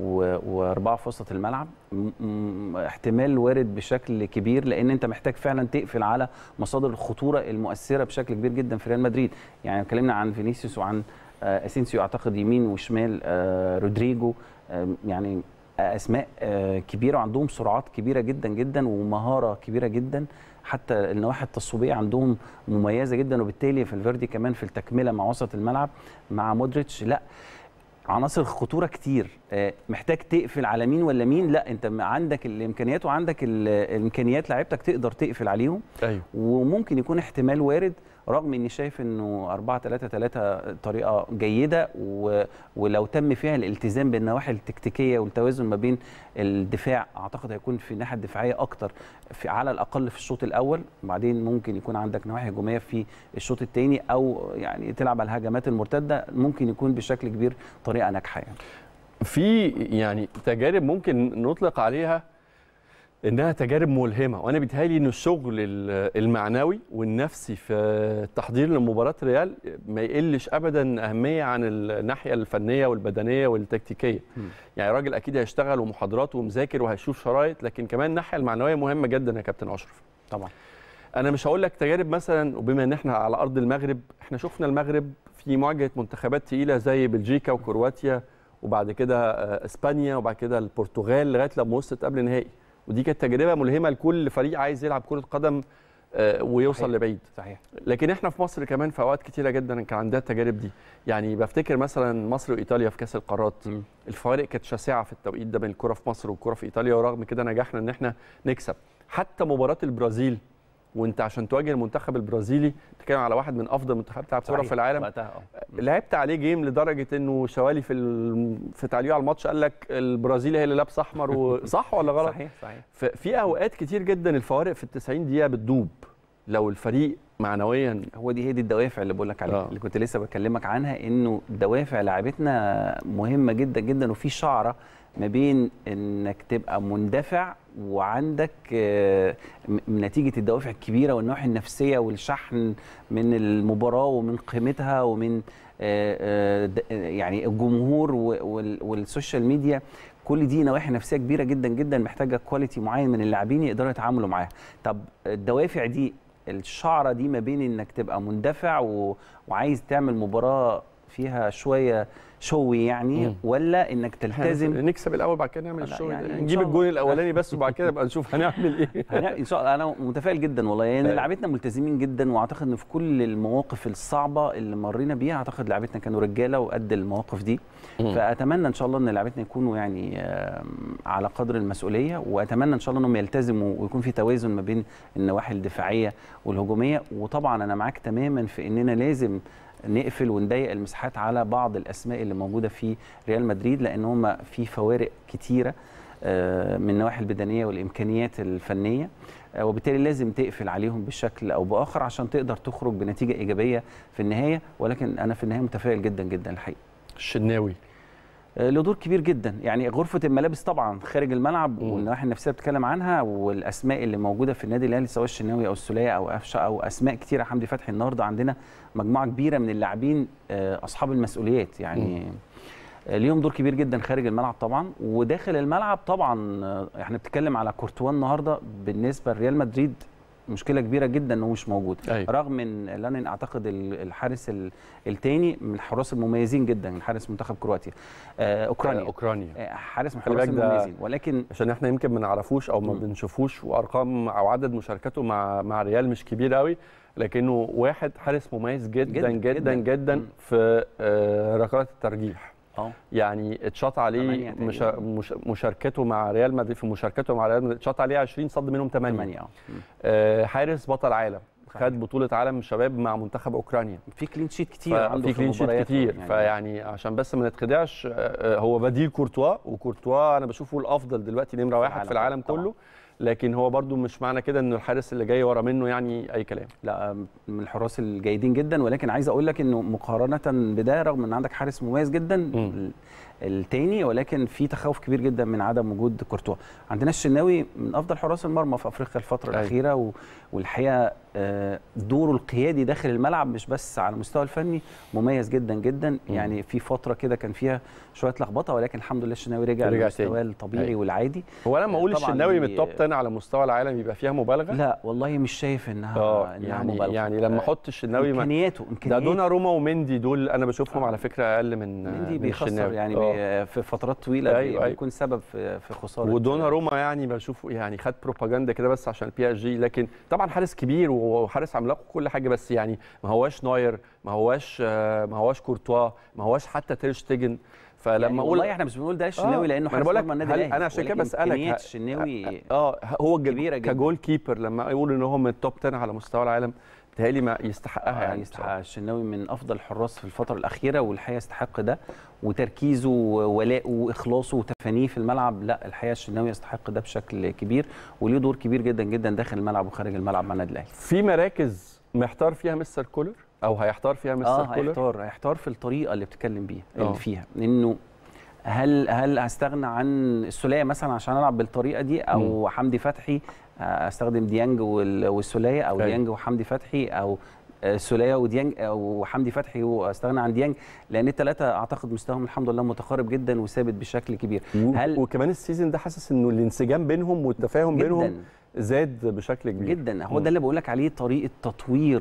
واربعه في وسط الملعب م- م- احتمال وارد بشكل كبير لان انت محتاج فعلا تقفل على مصادر الخطوره المؤثره بشكل كبير جدا في ريال مدريد يعني اتكلمنا عن فينيسيوس وعن آه، اسينسيو اعتقد يمين وشمال آه، رودريجو آه، يعني اسماء آه، كبيره وعندهم سرعات كبيره جدا جدا ومهاره كبيره جدا حتى النواحي التصويبيه عندهم مميزه جدا وبالتالي في الفيردي كمان في التكمله مع وسط الملعب مع مودريتش لا عناصر خطوره كتير آه، محتاج تقفل على مين ولا مين لا انت م- عندك الامكانيات وعندك ال- الامكانيات لعيبتك تقدر تقفل عليهم ايوه وممكن يكون احتمال وارد رغم اني شايف انه 4 3 3 طريقه جيده و... ولو تم فيها الالتزام بالنواحي التكتيكيه والتوازن ما بين الدفاع اعتقد هيكون في الناحيه الدفاعيه اكتر في على الاقل في الشوط الاول وبعدين ممكن يكون عندك نواحي هجوميه في الشوط الثاني او يعني تلعب على الهجمات المرتده ممكن يكون بشكل كبير طريقه ناجحه يعني. في يعني تجارب ممكن نطلق عليها انها تجارب ملهمه وانا بيتهيألي ان الشغل ال- المعنوي والنفسي في التحضير لمباراه ريال ما يقلش ابدا اهميه عن الناحيه الفنيه والبدنيه والتكتيكيه يعني الراجل اكيد هيشتغل ومحاضرات ومذاكر وهيشوف شرايط لكن كمان الناحيه المعنويه مهمه جدا يا كابتن اشرف طبعا انا مش هقول لك تجارب مثلا وبما ان احنا على ارض المغرب احنا شفنا المغرب في مواجهه منتخبات تقيله زي بلجيكا وكرواتيا وبعد كده آه، اسبانيا وبعد كده البرتغال لغايه لما وصلت قبل نهائي ودي كانت تجربه ملهمه لكل فريق عايز يلعب كره قدم آه، ويوصل صحيح. لبعيد صحيح لكن احنا في مصر كمان في اوقات كتيره جدا كان عندها التجارب دي يعني بفتكر مثلا مصر وايطاليا في كاس القارات مم. الفوارق كانت شاسعه في التوقيت ده بين الكره في مصر والكره في ايطاليا ورغم كده نجحنا ان احنا نكسب حتى مباراه البرازيل وانت عشان تواجه المنتخب البرازيلي بتتكلم على واحد من افضل المنتخبات بتاع كوره صحيح. في العالم وقتها اه لعبت عليه جيم لدرجه انه شوالي في ال... في تعليق على الماتش قال لك البرازيل هي اللي لابسه احمر وصح ولا غلط؟ صحيح صحيح ففي اوقات كتير جدا الفوارق في ال 90 دقيقه بتدوب لو الفريق معنويا هو دي هي دي الدوافع اللي بقول لك عليها آه. اللي كنت لسه بكلمك عنها انه دوافع لعبتنا مهمه جدا جدا وفي شعره ما بين انك تبقى مندفع وعندك آه، م- نتيجه الدوافع الكبيره والنواحي النفسيه والشحن من المباراه ومن قيمتها ومن آه، آه، د- يعني الجمهور و- وال- والسوشيال ميديا كل دي نواحي نفسيه كبيره جدا جدا محتاجه كواليتي معين من اللاعبين يقدروا يتعاملوا معاها طب الدوافع دي الشعره دي ما بين انك تبقى مندفع و... وعايز تعمل مباراه فيها شويه شوي يعني مم. ولا انك تلتزم نكسب الاول بعد كده نعمل لا، الشغل يعني يعني إن نجيب شاء الله. الجون الاولاني بس وبعد كده نبقى نشوف هنعمل ايه هنعمل ان شاء الله انا متفائل جدا والله يعني أيوة. لعبتنا ملتزمين جدا واعتقد ان في كل المواقف الصعبه اللي مرينا بيها اعتقد لعبتنا كانوا رجاله وقد المواقف دي مم. فاتمنى ان شاء الله ان لعبتنا يكونوا يعني آم، على قدر المسؤوليه واتمنى ان شاء الله انهم يلتزموا ويكون في توازن ما بين النواحي الدفاعيه والهجوميه وطبعا انا معاك تماما في اننا لازم نقفل ونضيق المساحات على بعض الاسماء اللي موجوده في ريال مدريد لان هم في فوارق كتيره آه، من النواحي البدنيه والامكانيات الفنيه آه، وبالتالي لازم تقفل عليهم بشكل او باخر عشان تقدر تخرج بنتيجه ايجابيه في النهايه ولكن انا في النهايه متفائل جدا جدا الحقيقه الشناوي آه، له دور كبير جدا يعني غرفه الملابس طبعا خارج الملعب مم. والنواحي النفسيه بتتكلم عنها والاسماء اللي موجوده في النادي الاهلي سواء الشناوي او السوليه او قفشه او اسماء كتيره حمدي فتحي النهارده عندنا مجموعه كبيره من اللاعبين آه، اصحاب المسؤوليات يعني آه، ليهم دور كبير جدا خارج الملعب طبعا وداخل الملعب طبعا آه، احنا بنتكلم على كورتوا النهارده بالنسبه لريال مدريد مشكله كبيره جدا انه مش موجود أيوة. رغم ان لانين اعتقد ال- الحارس الثاني من الحراس المميزين جدا حارس منتخب كرواتيا آه، اوكرانيا اوكرانيا آه، حارس من خلي الحراس بالك ده- المميزين ولكن عشان احنا يمكن ما نعرفوش او ما مم. بنشوفوش وارقام او عدد مشاركاته مع مع ريال مش كبير قوي لكنه واحد حارس مميز جدا جداً، جدا جدا, جداً. جدا مم. في آه، ركلات الترجيح اه يعني اتشاط عليه تمانية مش تقريباً. مش مشاركته مع ريال مدريد في مشاركته مع ريال مدريد اتشاط عليه 20 صد منهم 8 ثمانية اه مم. آه، حارس بطل عالم صحيح. خد بطوله عالم شباب مع منتخب اوكرانيا في كلين شيت كتير عنده في كلين شيت مبارياته كتير فيعني عشان بس ما نتخدعش آه، آه، هو بديل كورتوا وكورتوا انا بشوفه الافضل دلوقتي نمره واحد في العالم طبعاً. كله لكن هو برضو مش معنى كده انه الحارس اللي جاي ورا منه يعني اي كلام لا من الحراس الجيدين جدا ولكن عايز اقول لك انه مقارنه بده رغم ان عندك حارس مميز جدا ال- التاني ولكن في تخوف كبير جدا من عدم وجود كورتوا عندنا الشناوي من افضل حراس المرمى في افريقيا الفتره أيوة. الاخيره و- والحقيقه آه، دوره القيادي داخل الملعب مش بس على المستوى الفني مميز جدا جدا يعني في فتره كده كان فيها شويه لخبطه ولكن الحمد لله الشناوي رجع, رجع لمستواه تاني. الطبيعي أيوة. والعادي هو لما اقول طبعاً الشناوي من دي- التوب 10 على مستوى العالم يبقى فيها مبالغه لا والله مش شايف انها اه انها يعني مبالغه يعني لما آه، احط الشناوي مع- امكانياته ده امكانياته دونا روما ومندي دول انا بشوفهم على فكره اقل من مندي من بيخسر الشناوي. يعني آه. بي في فترات طويله أيوة، أيوة أيوة. بيكون سبب في في خساره ودونا روما يعني بشوفه يعني خد بروباجندا كده بس عشان البي اس جي لكن طبعا حارس كبير وحارس عملاق وكل حاجه بس يعني ما هواش نوير ما هواش آه، ما هواش كورتوا ما هواش حتى تير شتيجن فلما يعني اقول والله احنا مش بنقول ده الشناوي آه، لانه ما حارس بقول لك مرمى النادي هل- الاهلي انا عشان كده ولكن بسالك إمكانيات ه- الشناوي اه هو كبيرة ج- جداً. كجول كيبر لما يقول ان هو من التوب 10 على مستوى العالم بتهيألي ما يستحقها يعني يعني يستحق بصراحة. الشناوي من افضل الحراس في الفتره الاخيره والحقيقه يستحق ده وتركيزه وولائه واخلاصه وتفانيه في الملعب لا الحقيقه الشناوي يستحق ده بشكل كبير وليه دور كبير جدا جدا داخل الملعب وخارج الملعب مع النادي الاهلي في مراكز محتار فيها مستر كولر او هيحتار فيها مستر اه كولر هيحتار هيحتار في الطريقه اللي بتتكلم بيها آه. اللي فيها انه هل هل هستغنى عن السوليه مثلا عشان العب بالطريقه دي او حمدي فتحي آه، استخدم ديانج وال- والسوليه او أيوة. ديانج وحمدي فتحي او آه، سوليه وديانج او حمدي فتحي واستغنى عن ديانج لان الثلاثه اعتقد مستواهم الحمد لله متقارب جدا وثابت بشكل كبير هل وكمان السيزون ده حاسس انه الانسجام بينهم والتفاهم بينهم جدا زاد بشكل كبير جدا هو مم. ده اللي بقول لك عليه طريقه تطوير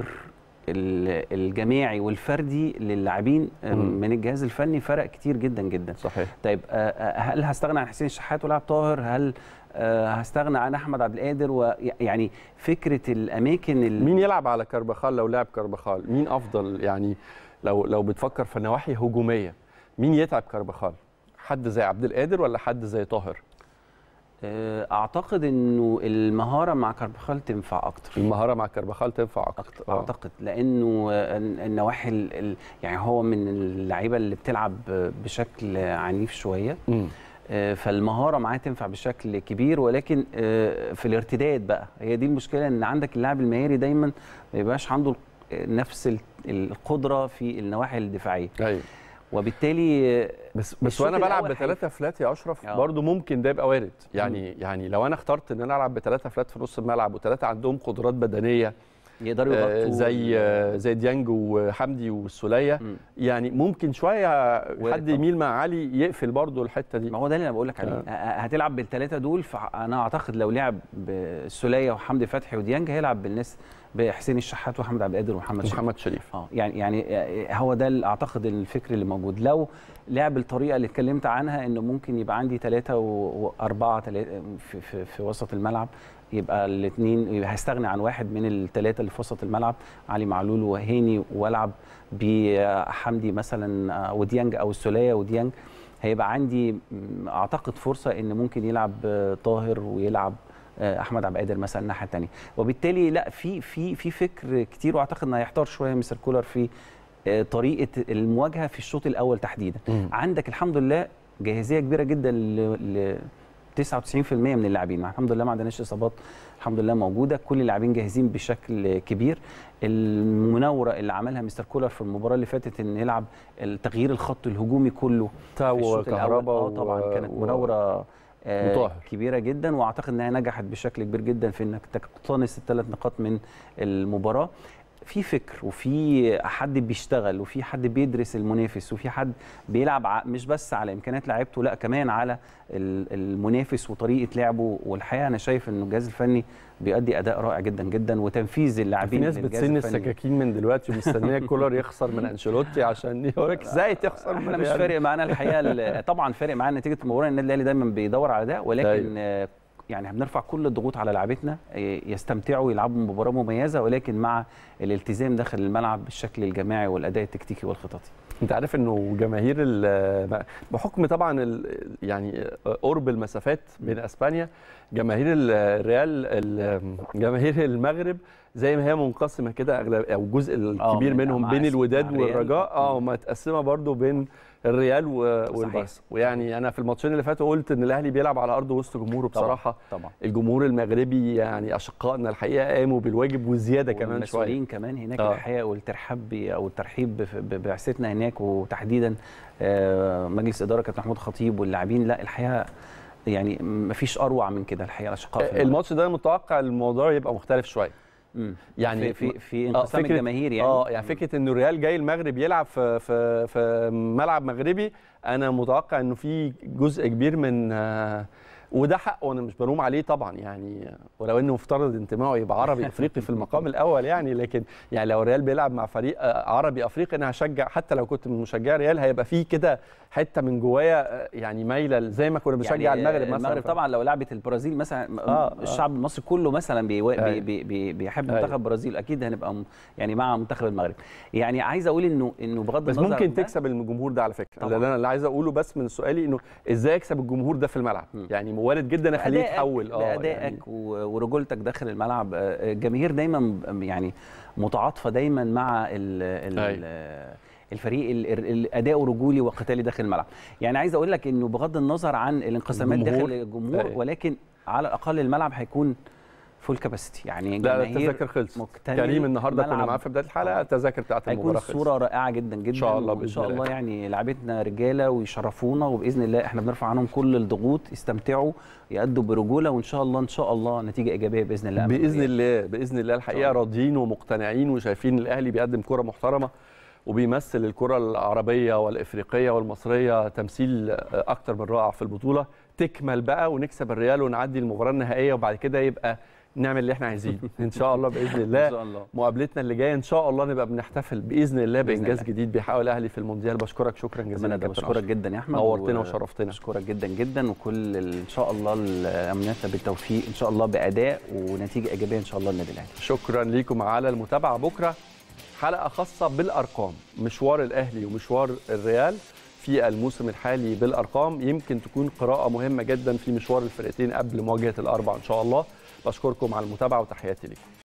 ال- الجماعي والفردي للاعبين آه، مم. من الجهاز الفني فرق كتير جدا جدا صحيح طيب آه، آه، هل هستغنى عن حسين الشحات ولاعب طاهر هل آه، هستغنى عن احمد عبد القادر ويعني فكره الاماكن ال- مين يلعب على كارباخال لو لعب كارباخال مين افضل يعني لو لو بتفكر في نواحي هجوميه مين يتعب كارباخال حد زي عبد القادر ولا حد زي طاهر آه، اعتقد انه المهاره مع كاربخال تنفع اكتر المهاره مع كربخال تنفع اكتر أكتر آه. اعتقد لانه آه، النواحي ال- ال- يعني هو من اللعيبه اللي بتلعب بشكل عنيف شويه مم. آه، فالمهاره معاه تنفع بشكل كبير ولكن آه، في الارتداد بقى هي دي المشكله ان عندك اللاعب المهاري دايما ما يبقاش عنده نفس ال- القدره في النواحي الدفاعيه ايوه وبالتالي آه، بس بس الشوط وانا بلعب الأول بثلاثه فلات يا اشرف آه. برضو ممكن ده يبقى وارد يعني يعني لو انا اخترت ان انا العب بثلاثه فلات في نص الملعب وثلاثه عندهم قدرات بدنيه يقدروا آه، يغطوا زي آه، زي ديانج وحمدي والسوليه مم. يعني ممكن شويه حد طبعاً. يميل مع علي يقفل برضو الحته دي ما هو ده اللي انا بقول لك عليه آه. آه. هتلعب بالثلاثه دول فانا اعتقد لو لعب بالسوليه وحمدي فتحي وديانج هيلعب بالناس بحسين الشحات وحمد عبد القادر ومحمد شريف محمد شريف اه يعني يعني آه، هو ده اللي اعتقد الفكر اللي موجود لو لعب الطريقه اللي اتكلمت عنها انه ممكن يبقى عندي ثلاثه واربعه تلاتة في, في, في وسط الملعب يبقى الاثنين هيستغني عن واحد من الثلاثه اللي في وسط الملعب علي معلول وهاني والعب بحمدي مثلا آه، وديانج او السوليه وديانج هيبقى عندي م، اعتقد فرصه ان ممكن يلعب آه، طاهر ويلعب آه، احمد عبد القادر مثلا الناحيه الثانيه وبالتالي لا في في في فكر كتير واعتقد انه هيحتار شويه مستر كولر في آه، طريقه المواجهه في الشوط الاول تحديدا مم. عندك الحمد لله جاهزيه كبيره جدا ل ل 99% من اللاعبين الحمد لله ما عندناش اصابات الحمد لله موجوده كل اللاعبين جاهزين بشكل كبير المناوره اللي عملها مستر كولر في المباراه اللي فاتت ان يلعب التغيير الخط الهجومي كله تاو في الشوط الأول. وكهربا اه طبعا و- كانت و- مناوره آه، وطاهر. كبيره جدا واعتقد انها نجحت بشكل كبير جدا في انك تقتنص الثلاث نقاط من المباراه في فكر وفي حد بيشتغل وفي حد بيدرس المنافس وفي حد بيلعب ع- مش بس على امكانيات لعيبته لا كمان على ال- المنافس وطريقه لعبه والحقيقه انا شايف انه الجهاز الفني بيؤدي اداء رائع جدا جدا وتنفيذ في اللاعبين ناس للجهاز بتسن الفني. السكاكين من دلوقتي ومستنيه كولر يخسر من انشيلوتي عشان يقول لك ازاي تخسر من احنا مش ريال؟ فارق معانا الحقيقه ال- طبعا فارق معانا نتيجه المباراه النادي الاهلي دايما بيدور على ده ولكن أيوة. آه، يعني بنرفع كل الضغوط على لعيبتنا آه، يستمتعوا يلعبوا مباراه مميزه ولكن مع الالتزام داخل الملعب بالشكل الجماعي والاداء التكتيكي والخططي انت عارف انه جماهير ال- بحكم طبعا ال- يعني قرب المسافات بين اسبانيا جماهير ال- الريال ال- جماهير المغرب زي ما هي منقسمه كده اغلب او الجزء الكبير من- منهم مع بين اس- الوداد مع الريال. والرجاء اه مم. متقسمه برضو بين الريال و- صحيح. والبارسا ويعني انا في الماتشين اللي فاتوا قلت ان الاهلي بيلعب على ارض وسط جمهوره طبعاً. بصراحه طبعا الجمهور المغربي يعني اشقائنا الحقيقه قاموا بالواجب وزياده كمان شويه والمسؤولين كمان هناك آه. الحقيقه والترحاب ب- او الترحيب بف- ببعثتنا هناك وتحديدا آه، مجلس اداره كابتن محمود خطيب واللاعبين لا الحقيقه يعني مفيش اروع من كده الحقيقه الاشقاء في الملعب. الماتش ده متوقع الموضوع يبقى مختلف شويه مم. يعني في في, في آه، انقسام فكرة- الجماهير يعني اه يعني فكره انه الريال جاي المغرب يلعب في في في ملعب مغربي انا متوقع انه في جزء كبير من آه، وده حق وانا مش بلوم عليه طبعا يعني ولو انه مفترض انتمائه يبقى عربي افريقي في المقام الاول يعني لكن يعني لو الريال بيلعب مع فريق آه، عربي افريقي انا هشجع حتى لو كنت من مشجعي الريال هيبقى في كده حته من جوايا آه، يعني مايله زي ما كنا بنشجع يعني المغرب مثلا المغرب طبعا لو لعبت البرازيل مثلا آه، آه. الشعب المصري كله مثلا بي بي أيوة. بي بي بيحب أيوة. منتخب البرازيل اكيد هنبقى م- يعني مع منتخب المغرب يعني عايز اقول انه انه بغض بس النظر ممكن عن ده، تكسب الجمهور ده على فكره طبعاً. اللي انا اللي عايز اقوله بس من سؤالي انه ازاي اكسب الجمهور ده في الملعب مم. يعني وارد جدا اخليه بأدائك- يتحول بادائك يعني و- ورجولتك داخل الملعب آه، الجماهير دايما م- يعني متعاطفه دايما مع ال ال أيوة. ال الفريق ال- ال- الاداء رجولي وقتالي داخل الملعب يعني عايز اقول لك انه بغض النظر عن الانقسامات الجمهور. داخل الجمهور أيوة. ولكن على الاقل الملعب هيكون فول كاباسيتي يعني لا لا جماهير التذاكر خلصت مكتمل كريم النهارده كنا ملعب. معاه في بدايه الحلقه التذاكر بتاعت هيكون المباراه خلصت صوره رائعه جدا جدا شاء الله وان بإذن شاء الله. الله يعني لعبتنا رجاله ويشرفونا وباذن الله احنا بنرفع عنهم كل الضغوط يستمتعوا يأدوا برجوله وان شاء الله ان شاء الله نتيجه ايجابيه باذن الله أمام باذن الريال. الله باذن الله الحقيقه الله. راضيين ومقتنعين وشايفين الاهلي بيقدم كره محترمه وبيمثل الكره العربيه والافريقيه والمصريه تمثيل اكتر من رائع في البطوله تكمل بقى ونكسب الريال ونعدي المباراه النهائيه وبعد كده يبقى نعمل اللي احنا عايزينه ان شاء الله باذن الله ان شاء الله مقابلتنا اللي جايه ان شاء الله نبقى بنحتفل باذن الله بإذن بانجاز الله. جديد بيحقق الاهلي في المونديال بشكرك شكرا كمان جزيلا انا كابتن بشكرك أشرف. جدا يا احمد نورتنا و- وشرفتنا. بشكرك جدا جدا وكل ال- ان شاء الله امنياتنا بالتوفيق ان شاء الله باداء ونتيجه ايجابيه ان شاء الله للنادي الاهلي شكرا ليكم على المتابعه بكره حلقه خاصه بالارقام مشوار الاهلي ومشوار الريال في الموسم الحالي بالارقام يمكن تكون قراءه مهمه جدا في مشوار الفرقتين قبل مواجهه الاربع ان شاء الله بشكركم على المتابعه وتحياتي لكم